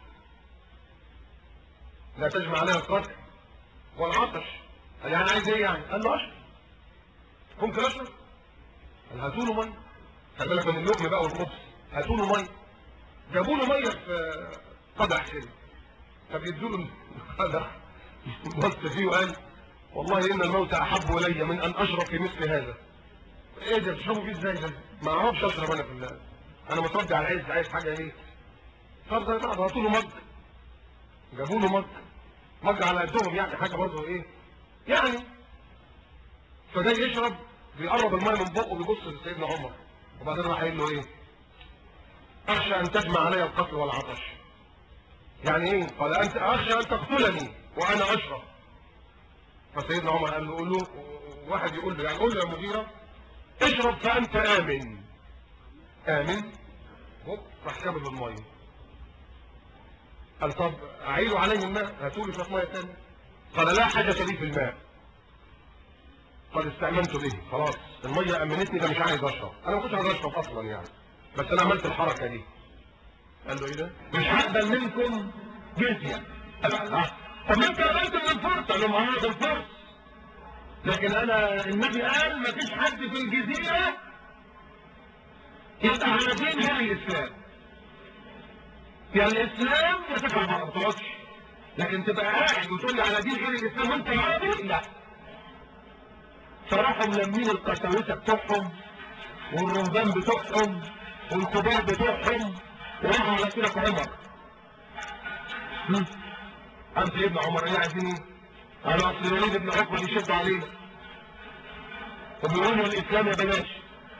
لا تجمع علي القتل والعطش قال يعني عايز ايه يعني قال له اشرب ممكن اشرب قال هاتوا له ميه خلي بالك من اللقم بقى والخبز هاتوا له ميه جابوا له ميه في قدح كده فبيدوا له القدح بص فيه وقال والله ان الموت احب الي من ان اشرب في مثل هذا ايه ده بتشربوا فيه ازاي ده ما اعرفش اشرب انا في الله انا متربي على العز عايز حاجه ايه طب ده طب هاتوا له مج جابوا له مج مج على قدهم يعني حاجه برضه ايه يعني فجاي يشرب بيقرب الميه من بقه بيبص لسيدنا عمر وبعدين راح قايل له ايه اخشى ان تجمع علي القتل والعطش يعني ايه قال انت اخشى ان تقتلني وانا اشرب فسيدنا عمر قال له قول له واحد يقول له يعني قول له يا مغيره اشرب فانت امن امن هوب راح كامل الميه قال طب اعيدوا عليه الماء هاتوا لي شويه ميه ثانيه قال لا حاجه لي في الماء قد استأمنت به خلاص الميه امنتني ده مش عايز اشرب انا ما كنتش عايز اشرب اصلا يعني بس انا عملت الحركه دي قال له ايه ده مش هقبل منكم جزيه قال له طب ما انت قبلت من الفرس قال له ما هو ده الفرس لكن انا النبي قال ما فيش حد في الجزيره يبقى على دين غير الاسلام يعني الاسلام ما تفهم ما تقعدش لكن تبقى قاعد وتقول لي على دين غير الاسلام وانت راضي لا فراحوا ملمين القساوسه بتوعهم والرهبان بتوعهم والكبار بتوعهم وراحوا على سيرة عمر قام سيدنا عمر ايه عايزين ايه؟ قال اصل الوليد بن عقبه بيشد علينا وبيقولوا الاسلام يا بلاش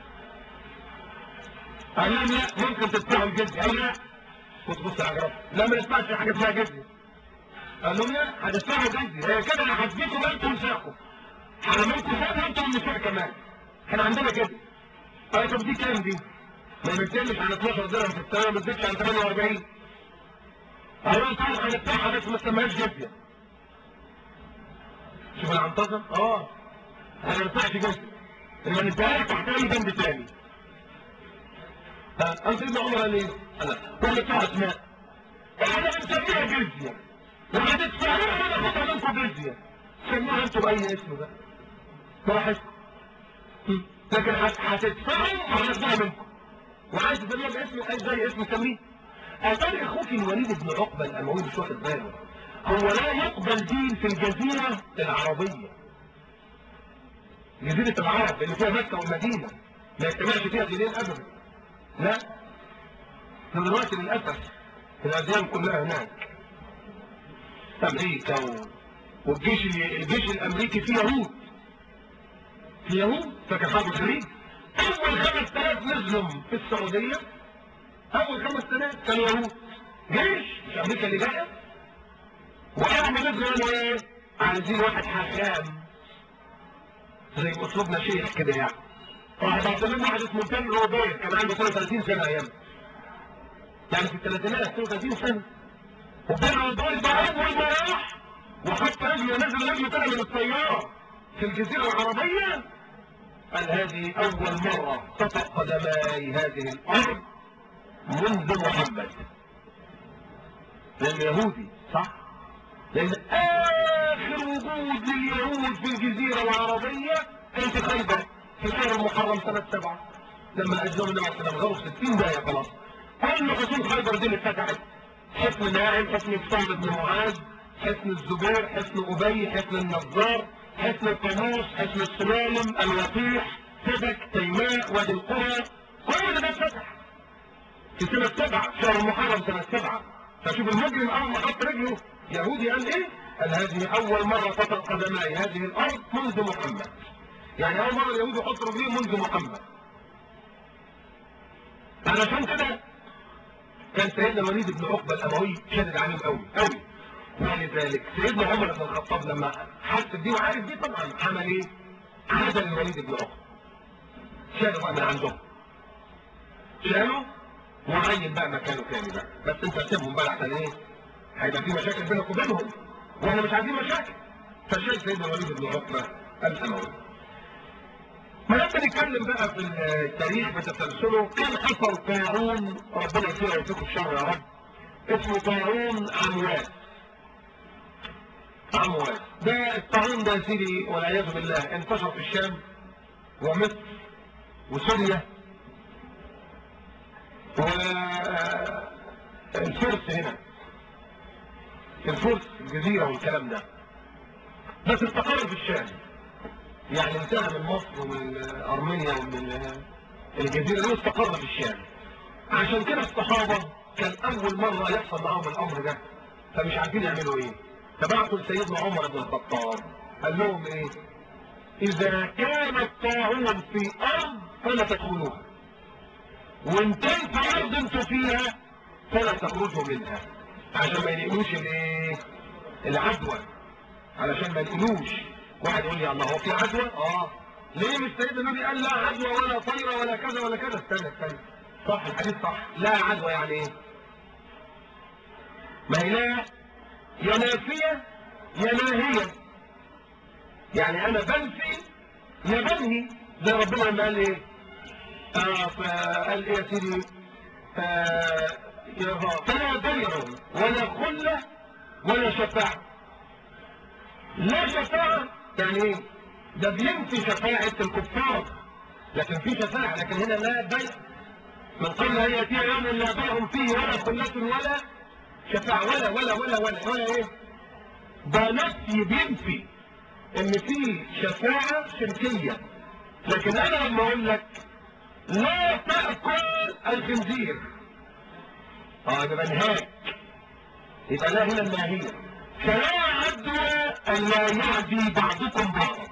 قال لهم لا ممكن تدفعوا الجزيه قال لا بص بص يا عجرب لا ما ندفعش حاجه اسمها جزيه قال لهم لا هتدفعوا جزيه هي كده انا هديكم انتم نساءكم هعملكم فاهم انتم النساء كمان احنا عندنا كده قال طب دي كام دي؟ ما بتقلش عن 12 درهم في السنه ما بتزيدش عن 48 قال لهم تعالوا هندفعها بس ما تسميهاش جزيه شوف العنطزه اه انا ما ندفعش جزيه لما نديها لك تحت اي بند تاني قال سيدنا عمر قال ايه؟ قال لا ولا بتاع اسماء احنا بنسميها جزيه وهتدفعوها وانا اخدها منكم جزيه سموها انتوا باي اسم بقى براحتكم لكن هتدفعوا وهناخدها منكم وعايز تسميها باسم اي زي اسم سميه اتاري اخوك الوليد بن عقبه الاموي مش واخد باله هو لا يقبل دين في الجزيره العربيه جزيره العرب اللي فيها مكه والمدينه ما يجتمعش فيها دينين ابدا لا احنا دلوقتي للاسف الاديان كلها هناك امريكا و... والجيش الجيش الامريكي فيه يهود في يهود فاكر حرب الخليج اول 5000 نزلوا في السعوديه اول 5000 كانوا يهود جيش مش امريكا اللي جايه واول ما نزلوا قالوا ايه عايزين واحد حكام زي اسلوبنا شيخ كده يعني واحد بعت لنا واحد اسمه بن روبير كان عنده 32 سنه ايام يعني في الثلاثينات 32 سنه وبن روبير ده اول ما راح وحتى رجله نزل رجله كده من الطياره في الجزيره العربيه قال هذه أول مرة تطأ قدماي هذه الأرض منذ محمد لأنه يهودي صح؟ لأن آخر وجود لليهود في الجزيرة العربية كان في خيبر في شهر المحرم سنة سبعة لما أجلوا النبي عليه السلام غروا 60 دقيقة خلاص كل حصول خيبر دي اللي اتفتحت حصن ناعم حصن سعد بن معاذ حصن الزبير حصن أبي حصن النجار حصن القاموس حصن السلالم الوقيح سبك تيماء وادي القرى كل ده اتفتح في سنة سبعة شهر المحرم سنة سبعة فشوف المجرم أول ما حط رجله يهودي قال إيه؟ قال هذه أول مرة تطأ قدماي هذه الأرض منذ محمد يعني أول مرة اليهود يحط رجليه منذ محمد علشان كده كان سيدنا الوليد بن عقبة الأموي شدد عليهم قوي قوي ولذلك سيدنا عمر بن الخطاب لما حس بدي وعارف دي طبعا عمل ايه؟ عزل الوليد بن عقبة شالوا بقى من عندهم شالوا وعين بقى مكانه تاني بقى بس انت سيبهم بقى عشان ايه؟ هيبقى في مشاكل بينك وبينهم واحنا مش عايزين مشاكل فشال سيدنا الوليد بن عقبة الأموي ما لما نتكلم بقى في التاريخ بتسلسله كان حصل طاعون ربنا يسير ويفيكم الشر يا رب اسمه طاعون عمواس عمواس ده الطاعون ده يا سيدي والعياذ بالله انتشر في الشام ومصر وسوريا الفرس هنا الفرس الجزيرة والكلام ده بس استقر في الشام يعني انتهى من مصر ومن ارمينيا ومن الجزيرة دي استقر في الشام عشان كده الصحابة كان اول مرة يحصل معاهم الامر ده فمش عارفين يعملوا ايه فبعثوا لسيدنا عمر بن الخطاب قال لهم ايه اذا كان الطاعون في ارض فلا تدخلوها وان كان في ارض انتوا فيها فلا تخرجوا منها عشان ما ينقلوش الايه العدوى علشان ما ينقلوش واحد يقول لي الله هو في عدوى اه ليه مش سيدنا النبي قال لا عدوى ولا طيره ولا كذا ولا كذا استنى استنى صح الحديث صح لا عدوى يعني ايه ما هي لا يا نافيه يا ناهيه يعني انا بنفي يا بنهي زي ربنا لما قال ايه آه فقال ايه يا سيدي آه فلا ضير ولا خلة ولا شفاعة لا شفاعة يعني ايه ده بينفي شفاعة الكفار لكن في شفاعة لكن هنا لا بيع من قبل ان ياتي يوم لا بيع فيه ولا خلة ولا شفاعة ولا ولا ولا ولا ولا ايه ده نفي بينفي ان في شفاعة شركية لكن انا لما اقول لك لا تأكل الخنزير اه يبقى نهاك يبقى لا هنا الناهية فلا عدوى ان لا يعدي بعضكم بعضا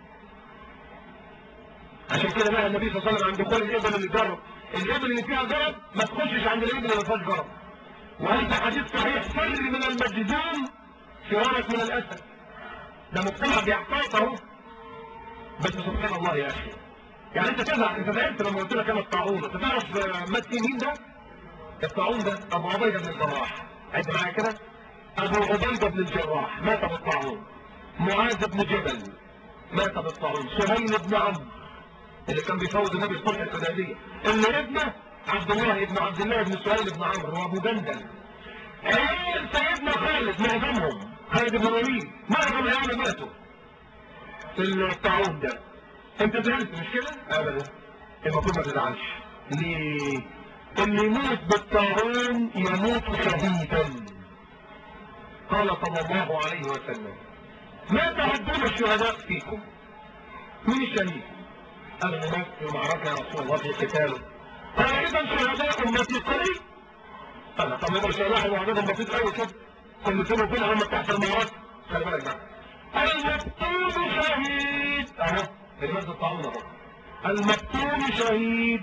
عشان كده بقى النبي صلى الله عليه وسلم عند دخول الابل اللي جرب الابل اللي فيها جرب ما تخشش عند الابل اللي ما فيهاش جرب وانت حديث صحيح فر من المجذوم فرارك من الاسد ده مجتمع بيحتاط اهو بس سبحان الله يا اخي يعني انت تزعل انت زعلت لما قلت لك انا الطاعون انت تعرف مات مين ده؟ الطاعون ده ابو عبيده بن الجراح عد معايا كده ابو عبيده بن الجراح مات بالطاعون معاذ بن جبل مات بالطاعون سهيل بن عمرو اللي كان بيفوز النبي في صلح الحديبيه اللي ابنه عبد الله بن عبد الله بن سهيل بن عمرو وابو جندل عيال سيدنا خالد معظمهم خالد بن الوليد معظم عياله ماتوا في الطاعون ده انت زعلت مش كده؟ ابدا المفروض ما تزعلش ليه؟ اللي يموت بالطاعون يموت شهيدا قال صلى الله عليه وسلم ما تعدون الشهداء فيكم مين الشهيد قال مات في معركة يا رسول الله في قتاله قال اذا شهداء امتي قليل قال طب يبقى شهداء وعددهم بسيط قوي كده كل سنة وكل هم تحت المعركة خلي بالك بقى المقتول شهيد اهو كلمات الطاعون اهو المقتول شهيد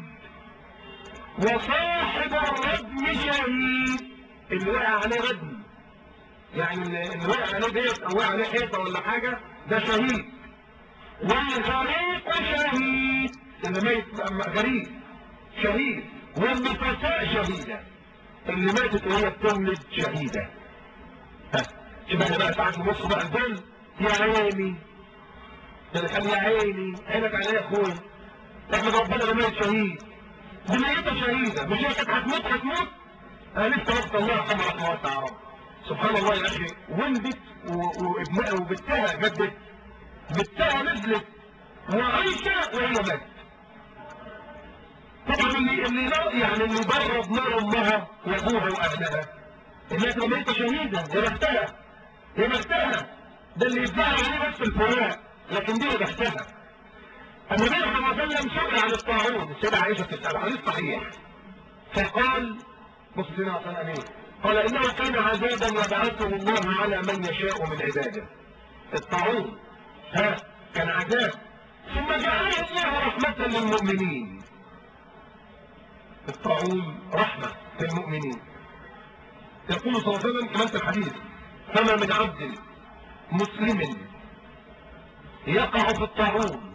وصاحب الردم شهيد اللي وقع عليه ردم يعني اللي وقع عليه بيت او وقع عليه حيطه ولا حاجه ده شهيد والغريق شهيد اللي ميت غريق شهيد والنفساء شهيده اللي ماتت وهي بتولد شهيده ها شوف احنا بقى ساعات نبص بقى الدم يا عيني ده قال يا عيني عينك عليا يا اخويا احمد ربنا ده ميت شهيد دي ميتة شهيدة مش هي كانت هتموت هتموت انا لسه وقت الله يرحمها رحمه واسعة يا رب سبحان الله يا اخي ولدت وابنها وبنتها جدت بنتها نزلت وعايشة وهي ماتت طبعا اللي اللي لا يعني اللي جرب نار امها وابوها واهلها انها تبقى ميتة شهيدة يا بختها يا بختها ده اللي يتزعل عليه بس الفراق لكن دي يا بختها النبي صلى الله عليه وسلم سئل عن الطاعون السيدة عائشة تسأل حديث صحيح فقال بص سيدنا عشان امين قال انه كان عذابا يبعثه الله على من يشاء من عباده الطاعون ها كان عذاب ثم جعله الله رحمة للمؤمنين الطاعون رحمة للمؤمنين يقول صلى الله عليه وسلم كمان في الحديث فما من عبد مسلم يقع في الطاعون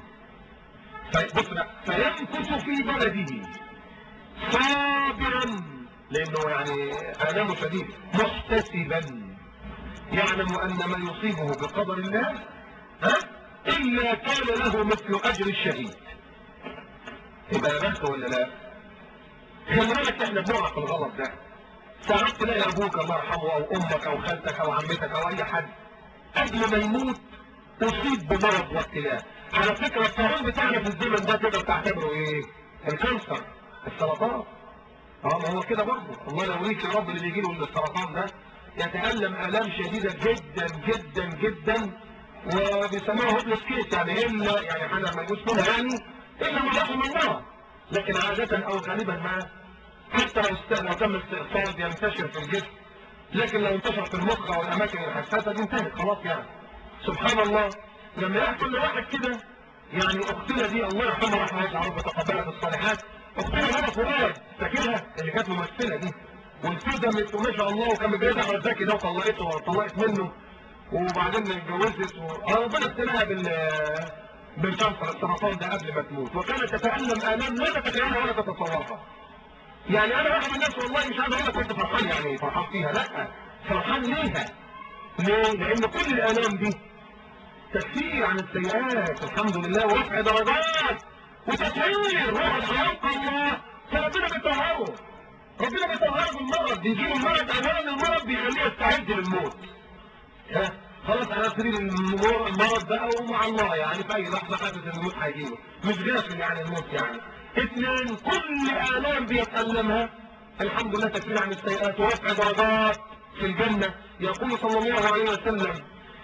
فيمكث في بلده صابرا لانه يعني آلامه شديد محتسبا يعلم ان ما يصيبه بقدر الله ها الا كان له مثل اجر الشهيد يبقى بخت ولا لا خلي بالك احنا بنقع في الغلط ده ساعات تلاقي ابوك الله يرحمه او امك او خالتك او عمتك او اي حد قبل ما يموت اصيب بمرض وابتلاء على فكرة الطاعون بتاعنا في الزمن ده تقدر تعتبره ايه الكانسر السرطان اه ما هو كده برضه الله يقويك يا رب اللي بيجي له السرطان ده يتألم آلام شديدة جدا جدا جدا وبيسموها هوبلس كيس يعني الا يعني حاجه ما يجوز منها يعني الا ما رحم الله لكن عادة او غالبا ما حتى لو است... لو تم استئصال ينتشر في الجسم لكن لو انتشر في المخ او الاماكن الحساسه دي انتهت خلاص يعني سبحان الله لما يحصل لواحد كده يعني اختنا دي الله يرحمها رحمه الله رب تقبلها بالصالحات اختنا هنا فؤاد فاكرها اللي كانت ممثله دي والتزمت وما شاء الله وكان متجوزها احمد زكي ده وطلقته وطلقت منه وبعدين اتجوزت و... ربنا ابتلاها بال بالكانسر السرطان ده قبل ما تموت وكانت تتألم آلام لا تتخيلها ولا تتصورها يعني انا واحد من الناس والله مش عايز اقول لك كنت فرحان يعني فرحان فيها لا فرحان ليها ليه؟ لان كل الآلام دي تكفير عن السيئات الحمد لله ورفع درجات وتطهير واحد خلق الله فربنا بيطهره ربنا بيطهره بالمرض بيجيله المرض اولا المرض بيخليه يستعد للموت ها خلاص على سرير المرض بقى ومع الله يعني في اي لحظه حاسس ان الموت هيجيله مش غافل يعني الموت يعني اثنين كل الام بيتالمها الحمد لله تكفير عن السيئات ورفع درجات في الجنه يقول صلى الله عليه وسلم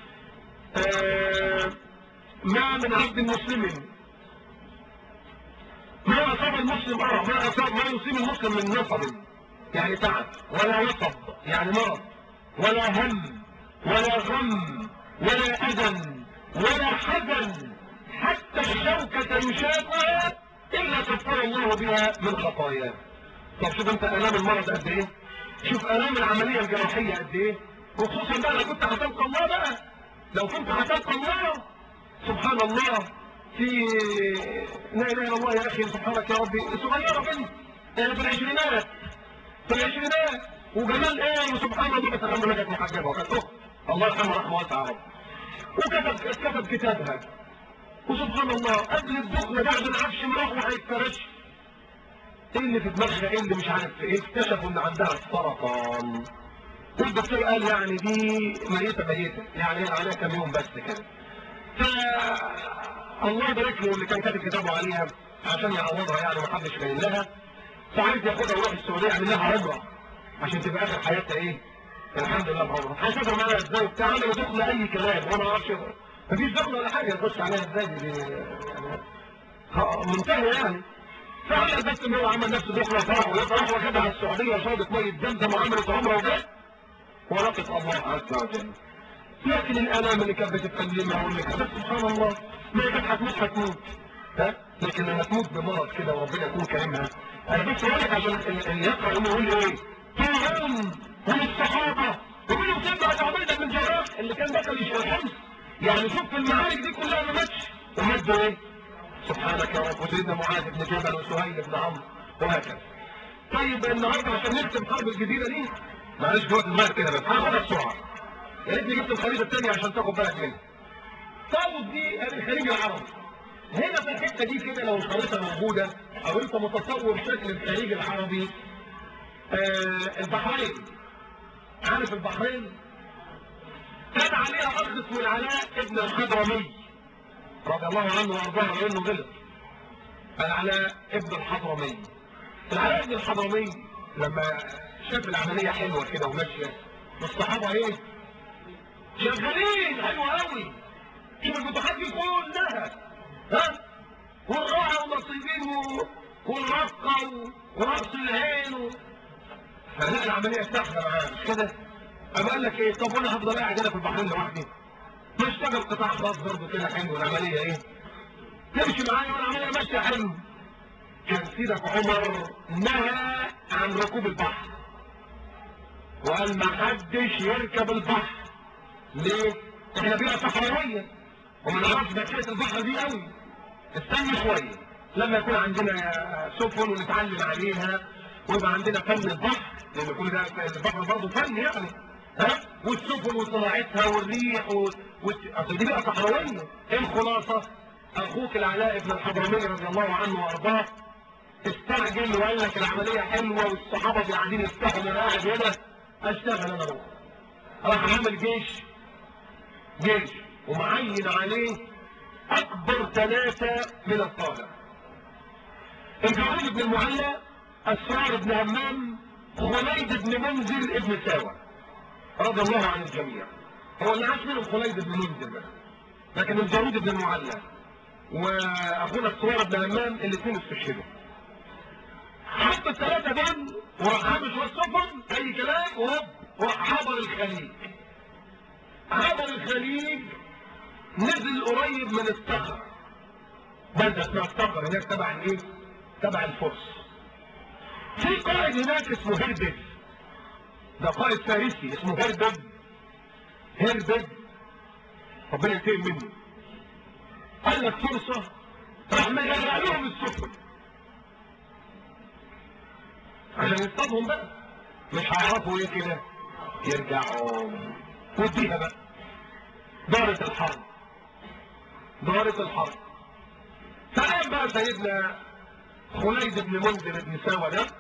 آه ما من عبد مسلم ما اصاب المسلم اه ما اصاب ما يصيب المسلم من نصب يعني تعب ولا نصب يعني مرض ولا هم ولا غم ولا اذى ولا حزن حتى الشوكة يشاقها الا كفر الله بها من خطاياه طب شوف انت الام المرض قد ايه شوف الام العملية الجراحية قد ايه وخصوصا بقى لو كنت هتلقى الله بقى لو كنت هتلقى الله سبحان الله في لا اله الا الله يا اخي سبحانك يا ربي صغيره بنت يعني في العشرينات في العشرينات وجمال ايه وسبحان الله بس الحمد لله كانت محجبه وكانت اخت الله يرحمها رحمه واسعه رب وكتب كتب كتابها وسبحان الله قبل الدخل بعد العفش مروح وهيتفرش ايه اللي في دماغها ايه اللي مش عارف ايه اكتشفوا ان عندها السرطان والدكتور قال يعني دي ميته ميته يعني هي عليها كام يوم بس كده الله يبارك له اللي كان كاتب كتابه عليها عشان يعوضها يعني ما حدش باين لها فعايز ياخدها ويروح السعوديه يعمل لها عمره عشان تبقى اخر حياتها ايه؟ الحمد لله بعمره هيسافر معاها ازاي وبتاع عملوا دخل اي كلام وانا ما اعرفش مفيش دخل ولا حاجه يخش عليها ازاي دي يعني منتهي يعني فعمل بس ان هو عمل نفسه دخله فرح ويفرح واخدها على السعوديه وشربت ميه زمزم وعملت عمره وجت ولقت الله عز وجل لكن الالام اللي كانت بتتكلمها واللي كانت سبحان الله ما كانت هتموت هتموت ها لكن لما تموت بمرض كده وربنا يكون كريمها انا بس بقول لك عشان اللي يقرا انه يقول ايه طاعون هم الصحابه ومنهم سيدنا عبيده بن جراح اللي كان دخل الحمص يعني شوف المعارك دي كلها ما ماتش ومات ايه سبحانك يا رب وسيدنا معاذ بن جبل وسهيل بن عمرو وهكذا طيب النهارده عشان نختم حرب الجزيره دي معلش دلوقتي صغير كده بس هاخدها بسرعه يا ريتني جبت الخريطه الثانيه عشان تاخد بالك منها طاووس دي الخليج العربي هنا في الحته دي كده لو الخريطه موجوده او انت متصور شكل الخليج العربي آه البحرين عارف البحرين كان عليها اخ اسمه العلاء ابن الحضرمي رضي الله عنه وارضاه لانه غلط العلاء ابن الحضرمي العلاء ابن الحضرمي لما شاف العمليه حلوه كده وماشيه والصحابه ايه شغالين حلو قوي شوف الفتوحات دي كلها ها والراعي والنصيبين والرقه ورأس العين و... فلا العمليه سهله معاه مش كده؟ اما قال لك ايه طب وانا هفضل قاعد هنا في البحرين لوحدي ما اشتغل قطاع خاص برضه كده حلو العمليه ايه؟ تمشي معايا والعمليه ماشيه حلو كان سيدك عمر نهى عن ركوب البحر وقال ما حدش يركب البحر ليه؟ احنا بيئة صحراوية وما نعرفش بكاية البحر دي قوي استنى شوية لما يكون عندنا سفن ونتعلم عليها ويبقى عندنا فن البحر لان كل ده البحر برضه فن يعني ها والسفن وصناعتها والريح و... وت... اصل دي بيئة صحراوية ايه الخلاصة؟ اخوك العلاء بن الحضرمي رضي الله عنه وارضاه استعجل وقال لك العملية حلوة والصحابة قاعدين يستحوا وانا قاعد هنا اشتغل انا بقى راح عمل جيش جيش ومعين عليه اكبر ثلاثة من الطالب الجعود بن المعلى اسرار بن همام خليد بن منزل ابن ساوى رضي الله عن الجميع هو اللي عاش منهم خليد بن منزل بس لكن الجارود بن المعلى واخونا الصور بن همام الاثنين استشهدوا حط الثلاثه دول وراح عامل شويه سفن اي كلام وهوب وراح عبر الخليج عبر الخليج نزل قريب من الصخر بلده اسمها الصخر هناك تبع الايه؟ تبع الفرس في قائد هناك اسمه هربد ده قائد فارسي اسمه هربد هربد ربنا ينتقم منه قال لك فرصة راح مجرع لهم السفن عشان يصطادهم بقى مش هيعرفوا ايه كده يرجعوا وديها بقى دارت الحرب دارت الحرب فقام بقى سيدنا خليد بن منذر بن ساوى ده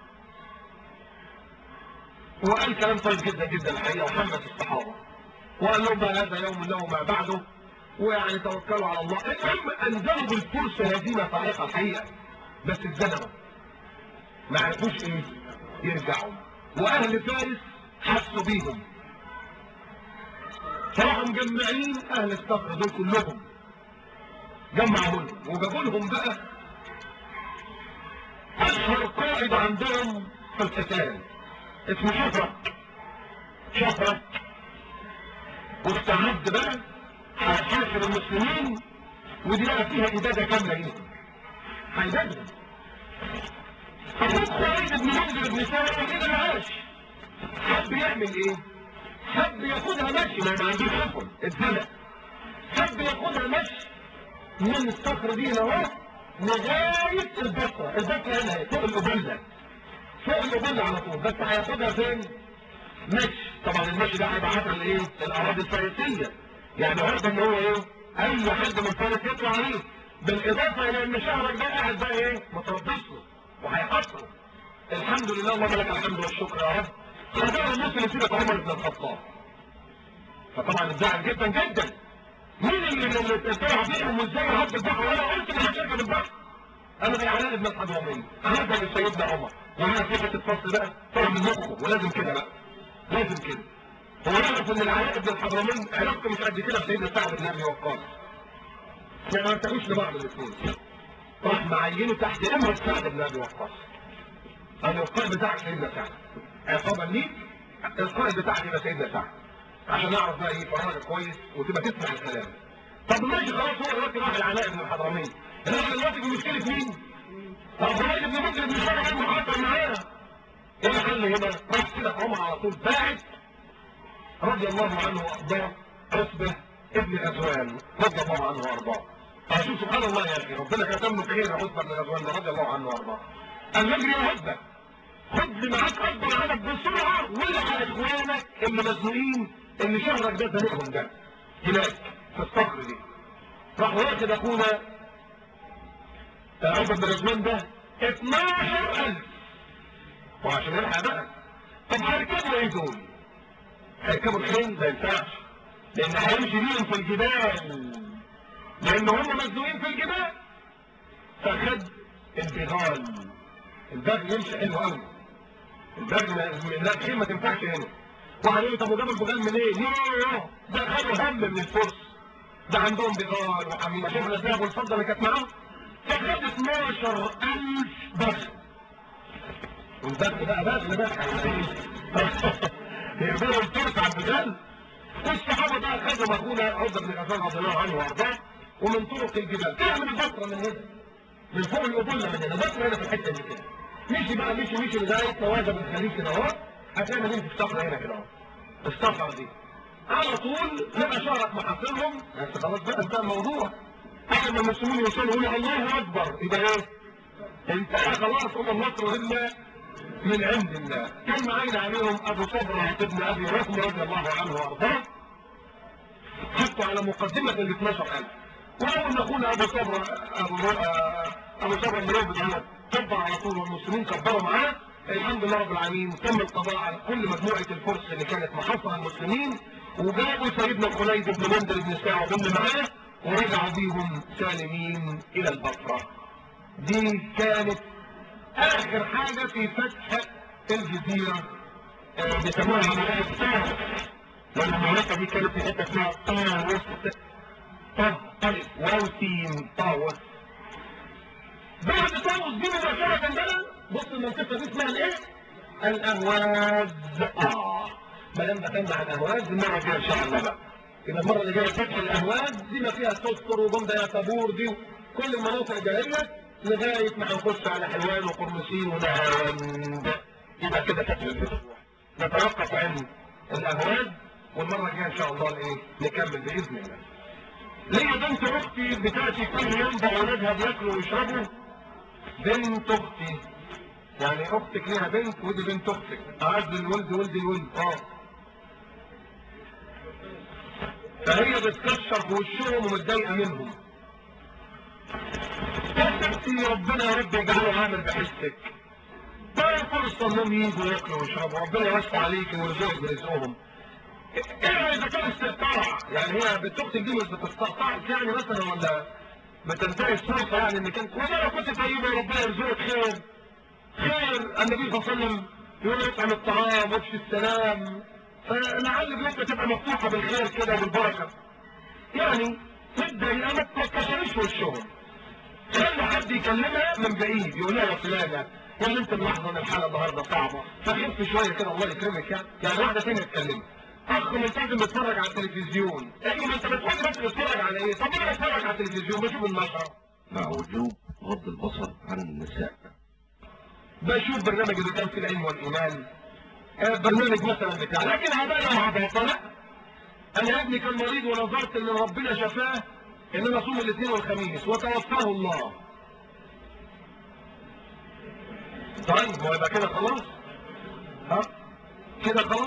وقال كلام طيب جدا جدا الحقيقه وحمس الصحابه وقال لهم بقى هذا يوم له ما بعده ويعني توكلوا على الله المهم انزلوا بالفرس هزيمه فائقه الحقيقه بس اتزنقوا ما عرفوش ايه يرجعوا واهل فارس حسوا بيهم فراحوا مجمعين اهل الصخر دول كلهم جمعوا لهم وجابوا لهم بقى اشهر قائد عندهم في القتال اسمه شفرك شفرك واستعد بقى هيحاصر المسلمين ودي بقى فيها اباده كامله ليهم هيبادهم فخد خالد بن منذر بن سالم كده معاش حب يعمل ايه؟ حب ياخدها مشي ما ما عندوش سفن اتزنق حب ياخدها مشي من الصخرة دي اهو لغاية البصرة البصرة هنا فوق القبلة فوق القبلة على طول بس هياخدها فين؟ مشي طبعا المشي ده هيبقى عبر الايه؟ الاراضي الفارسية يعني عرض ان هو ايه؟ اي حد من فارس يطلع عليه بالاضافة الى ان شهرك ده قاعد بقى ايه؟ متربص له وهيحصره الحمد لله اللهم لك الحمد والشكر يا رب خدام المسلم سيدة عمر بن الخطاب فطبعا اتزعل جدا جدا مين اللي اللي طلع بيهم وازاي رب البحر وانا قلت ان هشركه بالبحر انا زي علاء بن الحضرمي هذا لسيدنا عمر ومع صفه الفصل بقى طلع من مخه ولازم كده بقى لازم كده هو يعرف ان العلاء بن الحضرمي علاقته مش قد كده بسيدنا سعد بن ابي وقاص يعني ما ارتقوش لبعض الاثنين راح معينه تحت امر سعد بن ابي وقاص انا القائد بتاعك سيدنا سعد عقابا ليك القائد بتاعك يبقى سيدنا سعد عشان نعرف بقى ايه فرارك كويس وتبقى تسمع الكلام طب ماشي خلاص هو دلوقتي راح العلاء بن الحضرمي احنا دلوقتي بمشكله مين؟ طب خالد بن مسلم بن شرع المحاصر معانا ايه الحل هنا؟ راح كده عمر على طول باعت رضي الله عنه وارضاه عتبه ابن غزوان رضي الله عنه وارضاه فشوف سبحان الله يا اخي ربنا كتب له خير عتبه بن غزوان رضي الله عنه وارضاه قال له اجري يا عتبه خد لي معاك اكبر عدد بسرعه والحق اخوانك اللي مزنوقين اللي شهرك ده زنقهم ده هناك في الصخر دي راح واخد اخونا عتبه بن غزوان ده 12000 وعشان يلحق بقى طب هيركبوا ايه دول؟ هيركبوا الخيل ما ينفعش لان هيمشي بيهم في الجبال لان هم مزنوقين في الجبال فخد البغال البغل يمشي حلو قوي البغل لا الخيل ما تنفعش هنا واحد يقول طب وجاب البغال منين؟ ايه؟ ده خدوا هم من الفرس ده عندهم بغال وعم شفنا الذهب والفضه اللي كانت معاهم فخد 12000 بغل والبغل بقى بغل بقى يقدروا الفرس على البغال والصحابه بقى خدوا اخونا عبد بن غفار رضي الله عنه وارضاه ومن طرق الجبال طلع من البصره من هنا من فوق القبله من هنا البصره هنا في الحته دي كده مشي بقى مشي مشي لغايه نواجه الخليج كده اهو هتلاقي مدينه الصخره هنا كده اهو الصخره دي على طول لقى شهرك محاصرهم بس خلاص بقى انتهى الموضوع اول ما المسلمين يوصلوا يقولوا الله اكبر يبقى ايه؟ انتهى خلاص هم النصر الا من عند الله كان معانا عليهم ابو صبره ابن ابي رحم رضي الله عنه وارضاه حطوا على مقدمه ال 12000 ولو ان اخونا ابو صبره ابو ابو صبره بن ربد دوت كبر على طول والمسلمين كبروا معاه الحمد لله رب العالمين تم القضاء على كل مجموعه الفرس اللي كانت محاصره المسلمين وجابوا سيدنا خليد بن منذر بن ساعه واللي معاه ورجعوا بيهم سالمين الى البصره دي كانت اخر حاجة في فتح الجزيرة آه، بيسموها عملية طاووس لما المعركة دي كانت في حتة اسمها طاووس طب ألف واو سين طاووس بعد طاووس دي مباشرة بقى بص المنطقة دي اسمها الايه؟ الأهواز اه ما دام دخلنا على الأهواز المرة الجاية إن شاء الله بقى يبقى المرة اللي جاية فتح الأهواز دي ما فيها سكر وبندا يا طابور دي كل المناطق الجاهلية لغاية ما هنخش على حلوان وقرمشين ونهاوند يبقى كده فتح الفتح نتوقف عن الأهواز والمرة الجاية إن شاء الله الايه نكمل بإذن الله ليا بنت أختي بتأتي كل يوم بأولادها بياكلوا ويشربوا بنت أختي يعني أختك ليها بنت ودي بنت أختك أعز الولد ولد الولد اه فهي بتكشر في وشهم ومتضايقة منهم نفسي ربنا يا رب يجعله عامل بحسك ما فرصة انهم يجوا ياكلوا ويشربوا ربنا يوسع عليك ويرزقك برزقهم ايه اذا كان استقطاع يعني هي بنت اختك دي مش بتستقطعك يعني مثلا ولا بتنتهي الفرصة يعني ان كانت ولا كنت طيبة ربنا يرزقك خير خير النبي صلى الله عليه وسلم يقول يطعم الطعام ويفشي السلام فلعل بيوتنا تبقى مفتوحة بالخير كده وبالبركة يعني تبدأ ما تكسرش في وشهم خلي حد يكلمها من بعيد يقول لها يا فلانة يا انت ملاحظة ان الحالة النهاردة صعبة فخف شوية كده الله يكرمك يعني يعني واحدة تانية تكلمك اخ ملتزم بيتفرج على التلفزيون ايه ما انت بتقول بس بتتفرج على ايه طب انا بتفرج على التلفزيون بشوف النشرة
مع وجوب غض البصر عن النساء
بشوف برنامج اللي كان في العلم والايمان آه، برنامج مثلا بتاع لكن عبالة مع لا انا ابني كان مريض ونظرت ان ربنا شفاه ان انا اصوم الاثنين والخميس وتوفاه الله طيب هو يبقى كده خلاص ها كده خلاص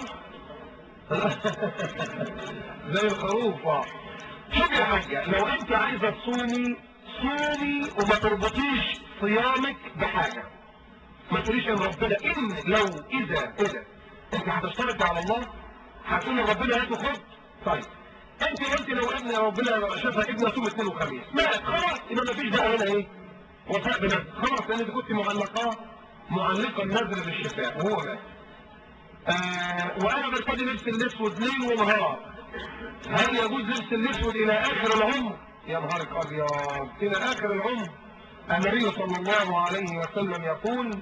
زي الخروف اه شوف يا حاجة لو انت عايزة تصومي صومي وما تربطيش صيامك بحاجة ما تقوليش ان ربنا ان لو اذا اذا انت هتشترط على الله هتقول ربنا هات خد طيب انت قلت لو ابن ربنا شافها ابن صوم اثنين وخميس مات خلاص يبقى ما فيش بقى هنا ايه وفاء بنفس خلاص لان انت كنت معلقاه معلقه النذر بالشفاء وهو مات آه وانا برتدي لبس الاسود ليل ونهار هل يجوز لبس الاسود الى اخر العمر يا نهارك ابيض الى اخر العمر النبي صلى الله عليه وسلم يقول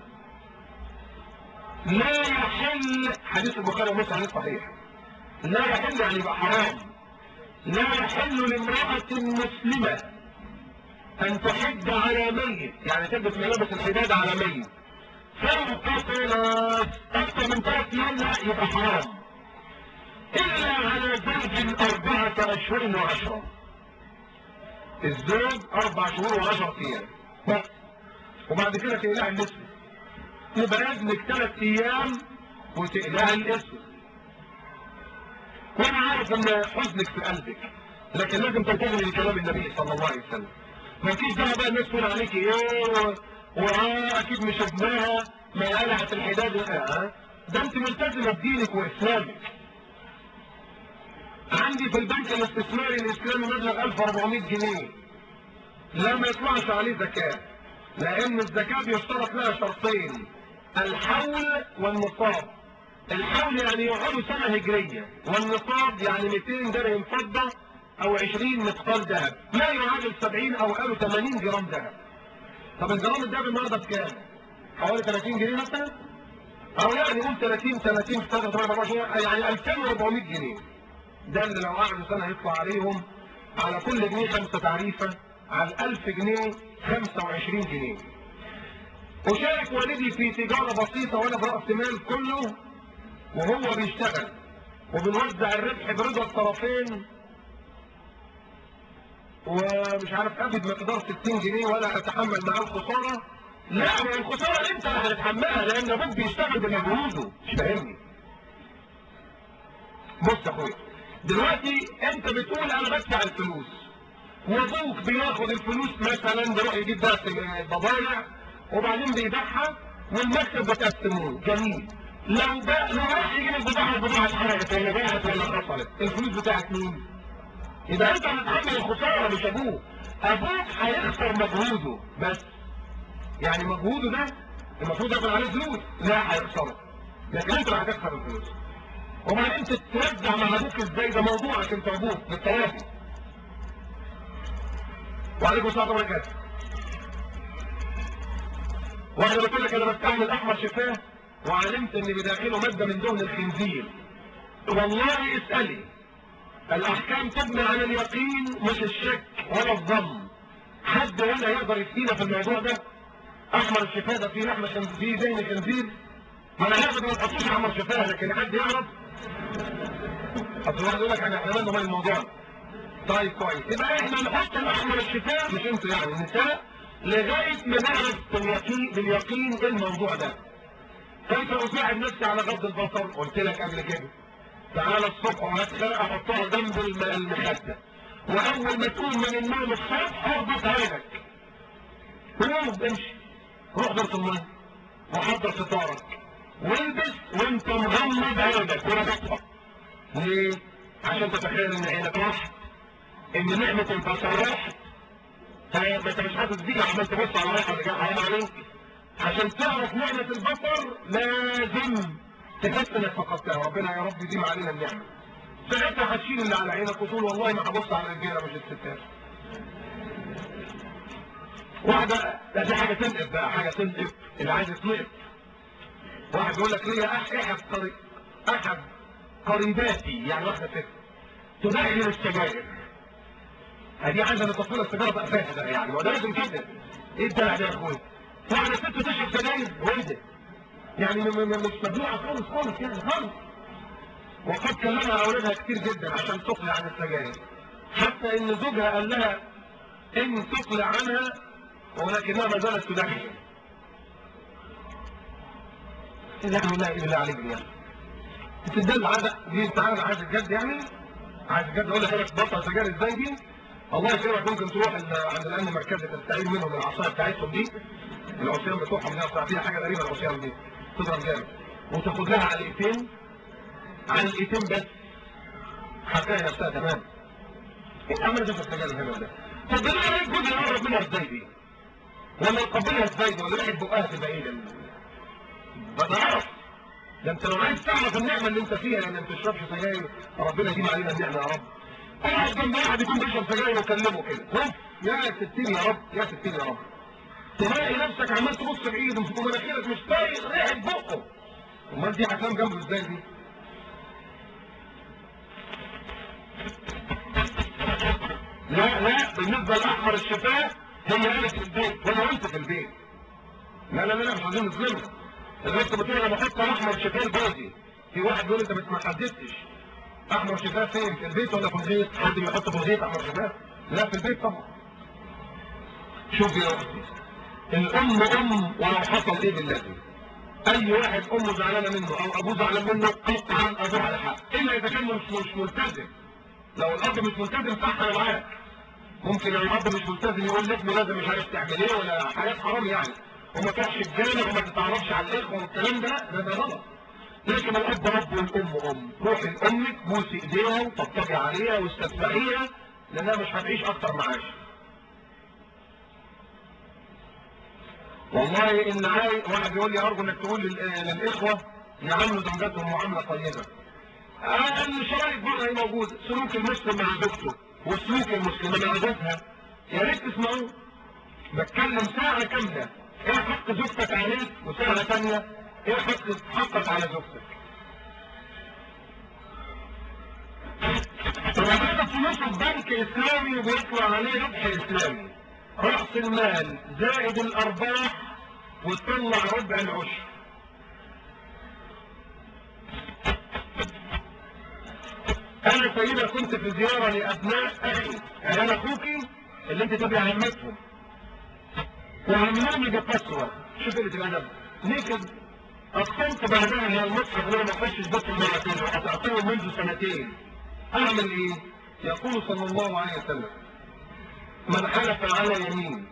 لا يحل حديث البخاري ومسلم عليه صحيح لا يحل يعني يبقى حرام لا يحل لامرأة مسلمة أن تحد على ميت يعني تلبس ملابس الحداد على ميت فوق ثلاث أكثر من ثلاث أيام لا يبقى حرام إلا على زوج أربعة أشهر وعشرة الزوج أربع شهور وعشرة أيام بس وبعد كده تقلع الاسود يبقى ابنك ثلاث أيام وتقلع الاسود وانا عارف ان حزنك في قلبك لكن لازم تلتزم بكلام النبي صلى الله عليه وسلم ما فيش دعوه بقى الناس تقول عليك ايه واه اكيد مش ابنها ما قلعت الحداد اه ده انت ملتزمه بدينك واسلامك عندي في البنك الاستثماري الاسلامي مبلغ 1400 جنيه لا ما يطلعش عليه زكاه لان الزكاه بيشترط لها شرطين الحول والنصاب الحول يعني يعود سنة هجرية والنصاب يعني 200 درهم فضة او 20 مثقال ذهب ما يعادل 70 او قالوا 80 جرام ذهب طب الجرام الذهب النهارده بكام؟ حوالي 30 جنيه مثلا او يعني قول 30 30 في 24 يعني 2400 جنيه ده اللي لو قعدوا سنة يطلع عليهم على كل جنيه خمسة تعريفة على 1000 جنيه 25 جنيه أشارك والدي في تجارة بسيطة وأنا برأس مال كله وهو بيشتغل وبنوزع الربح برضا الطرفين ومش عارف اخد مقدار 60 جنيه ولا اتحمل معاه الخساره لا ما الخساره انت اللي هتتحملها لان ابوك بيشتغل بمجهوده مش فاهمني بص يا اخويا دلوقتي انت بتقول انا بدفع الفلوس وابوك بياخد الفلوس مثلا بيروح يجيب بقى بضايع وبعدين بيبيعها والمكسب بتقسموه جميل لو بقى لو راح يجيب البضاعة البضاعة اتحرقت ولا باعت ولا خسرت الفلوس بتاعت مين؟ يبقى انت هتتحمل الخسارة مش ابوك ابوك هيخسر مجهوده بس يعني مجهوده ده المفروض ياخد عليه فلوس لا هيخسره لكن انت اللي هتخسر الفلوس وبعدين تتوزع مع ابوك ازاي ده موضوعك انت وابوك بالتوازي وعليكم السلام ورحمه الله وبركاته واحنا بقول لك انا بستعمل احمر شفاه وعلمت ان بداخله ماده من دهن الخنزير والله اسالي الاحكام تبنى على اليقين مش الشك ولا الظن حد هنا يقدر يفتينا في الموضوع ده احمر الشفاه ده فيه لحمه خنزير فيه دهن خنزير ما انا هاخد ما تحطوش احمر شفاه لكن حد يعرف اصل واحد يقول لك احنا احنا مالنا الموضوع ده طيب كويس يبقى احنا نحط الاحمر الشفاء مش انتوا يعني النساء لغايه ما نعرف باليقين باليقين ايه الموضوع ده كيف اساعد نفسي على غض البصر قلت لك قبل كده تعالى الصبح وهات احطها جنب الم- المخده واول ما تقوم من النوم الصبح اربط عينك ونام امشي روح دورة الميه وحضر فطارك والبس وانت مغمض عينك وربطها ليه؟ عشان تتخيل ان عينك راحت ان نعمة البصر راحت فما انت مش حاسس بيها عمال تبص على واحد اللي جاي حرام عليك عشان تعرف نعمة البصر لازم تحس انك فقدتها ربنا يا رب يديم علينا النعمة ساعتها هتشيل اللي على عينك وتقول والله ما هبص على الرجاله مش الستات واحدة لا دي حاجة تنقف بقى حاجة تنقف اللي عايز يتنقف واحد يقول لك ليا أح احد قريب احد قريباتي يعني واحدة ست تدخن السجاير ادي عايزة لتصوير السجارة بقى فاهم بقى يعني وده لازم كده ايه الدلع ده يا اخويا واحدة ست تشرب سجاير وانت يعني م- م- مش مبلوعة خالص خالص يعني خالص وقد كلمها اولادها كتير جدا عشان تقلع عن السجاير حتى ان زوجها قال لها ان تقلع عنها ولكنها ما زالت تدخن لا لا الا عليك يعني تدل عادة دي انت عارف عايز الجد يعني عايز الجد اقول لك انا بطل سجاير ازاي دي الله يكرمك ممكن تروح ال- عند الامن المركزي تستعين منهم العصايه بتاعتهم دي العصيان بتوعهم دي فيها حاجه غريبه العصيان دي تضرب جامد وتاخد لها علقتين علقتين بس هتلاقي نفسها تمام عملت في السجاير الهبل ده طب بالله عليك جوزها يقرب منها ازاي دي ولا يقبلها ازاي دي ولا يحب بقها تبقى ايه ده ما تعرف ده انت لو عايز تعرف النعمه اللي انت فيها لان ما بتشربش سجاير ربنا يديم علينا النعمه يا رب اقعد جنب واحد يكون بيشرب سجاير وكلمه كده اوف يا ستين يا رب يا ستين يا رب تلاقي نفسك عمال تبص بايده ومناخيرك مش طايق ريحه بقه امال دي هتنام جنبه ازاي دي لا لا بالنسبه لاحمر الشفاه هي قالت في البيت وانا قلت في البيت لا لا لا مش عايزين نظلمها الناس بتقول انا بحط احمر شفاه جوزي في واحد بيقول انت بت- ما حددتش احمر شفاه فين في البيت ولا في الغيط حد بيحط في الغيط احمر شفاه لا في البيت طبعا شوف يا اختي الام ام ولو حصل ايه بالذي اي واحد امه زعلانه منه او ابوه زعلان منه قطعا ابوه على حق الا اذا كان مش مش ملتزم لو الاب مش ملتزم صح انا معاك ممكن لو الاب مش ملتزم يقول لابنه لازم مش عارف تعمل ايه ولا حاجات حرام يعني وما تروحش الجامع وما تتعرفش على الاخوه والكلام ده ده ده غلط لكن الاب رب والام ام روحي لامك بوسي ايديها وطبطبي عليها واستدفئيها لانها مش هتعيش اكتر معاش والله ان عاي واحد يقول لي ارجو انك تقول لل- للاخوه يعاملوا زوجاتهم معامله طيبه آه، الشرائط بقى هي موجودة سلوك المسلم مع زوجته وسلوك المسلمة مع زوجها يا ريت تسمعوه بتكلم ساعة كاملة ايه حق زوجتك عليك وساعة تانية ايه حق حقك على زوجتك وبعدين فلوس البنك اسلامي وبيطلع عليه ربح اسلامي رأس المال زائد الارباح وتطلع ربع العشر انا سيدة كنت في زيارة لابناء اخي عيال اخوكي اللي انت تبقى عمتهم وعمامي بقسوة شوف اللي تبقى ده ليه كده اقسمت بعدها على المصحف ان انا ما اخشش بس مرتين وقطعتهم منذ سنتين اعمل ايه يقول صلى الله عليه وسلم من حلف على يمين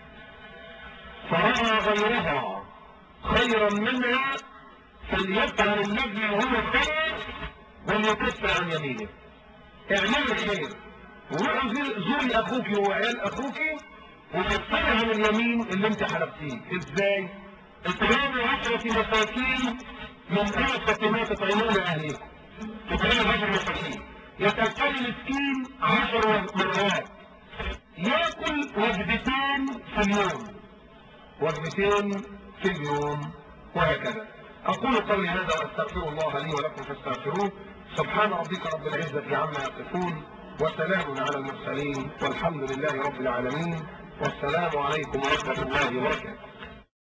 فرأى غيرها خيرا منها فليفعل الذي هو خير وليكفر عن يمينه اعمل الخير وروحوا زي- زوري اخوك وعيال اخوك وكفري عن اليمين اللي انت حلفتيه ازاي اطعام عشرة مساكين من أوسط ما تطعمون أهليكم اطعام عشرة مساكين يتأكل المسكين عشر مرات ياكل وجبتين في اليوم وجبتين في اليوم وهكذا أقول قولي هذا وأستغفر الله لي ولكم فاستغفروه سبحان ربك رب العزة عما يصفون وسلام على المرسلين والحمد لله رب العالمين والسلام عليكم ورحمة الله وبركاته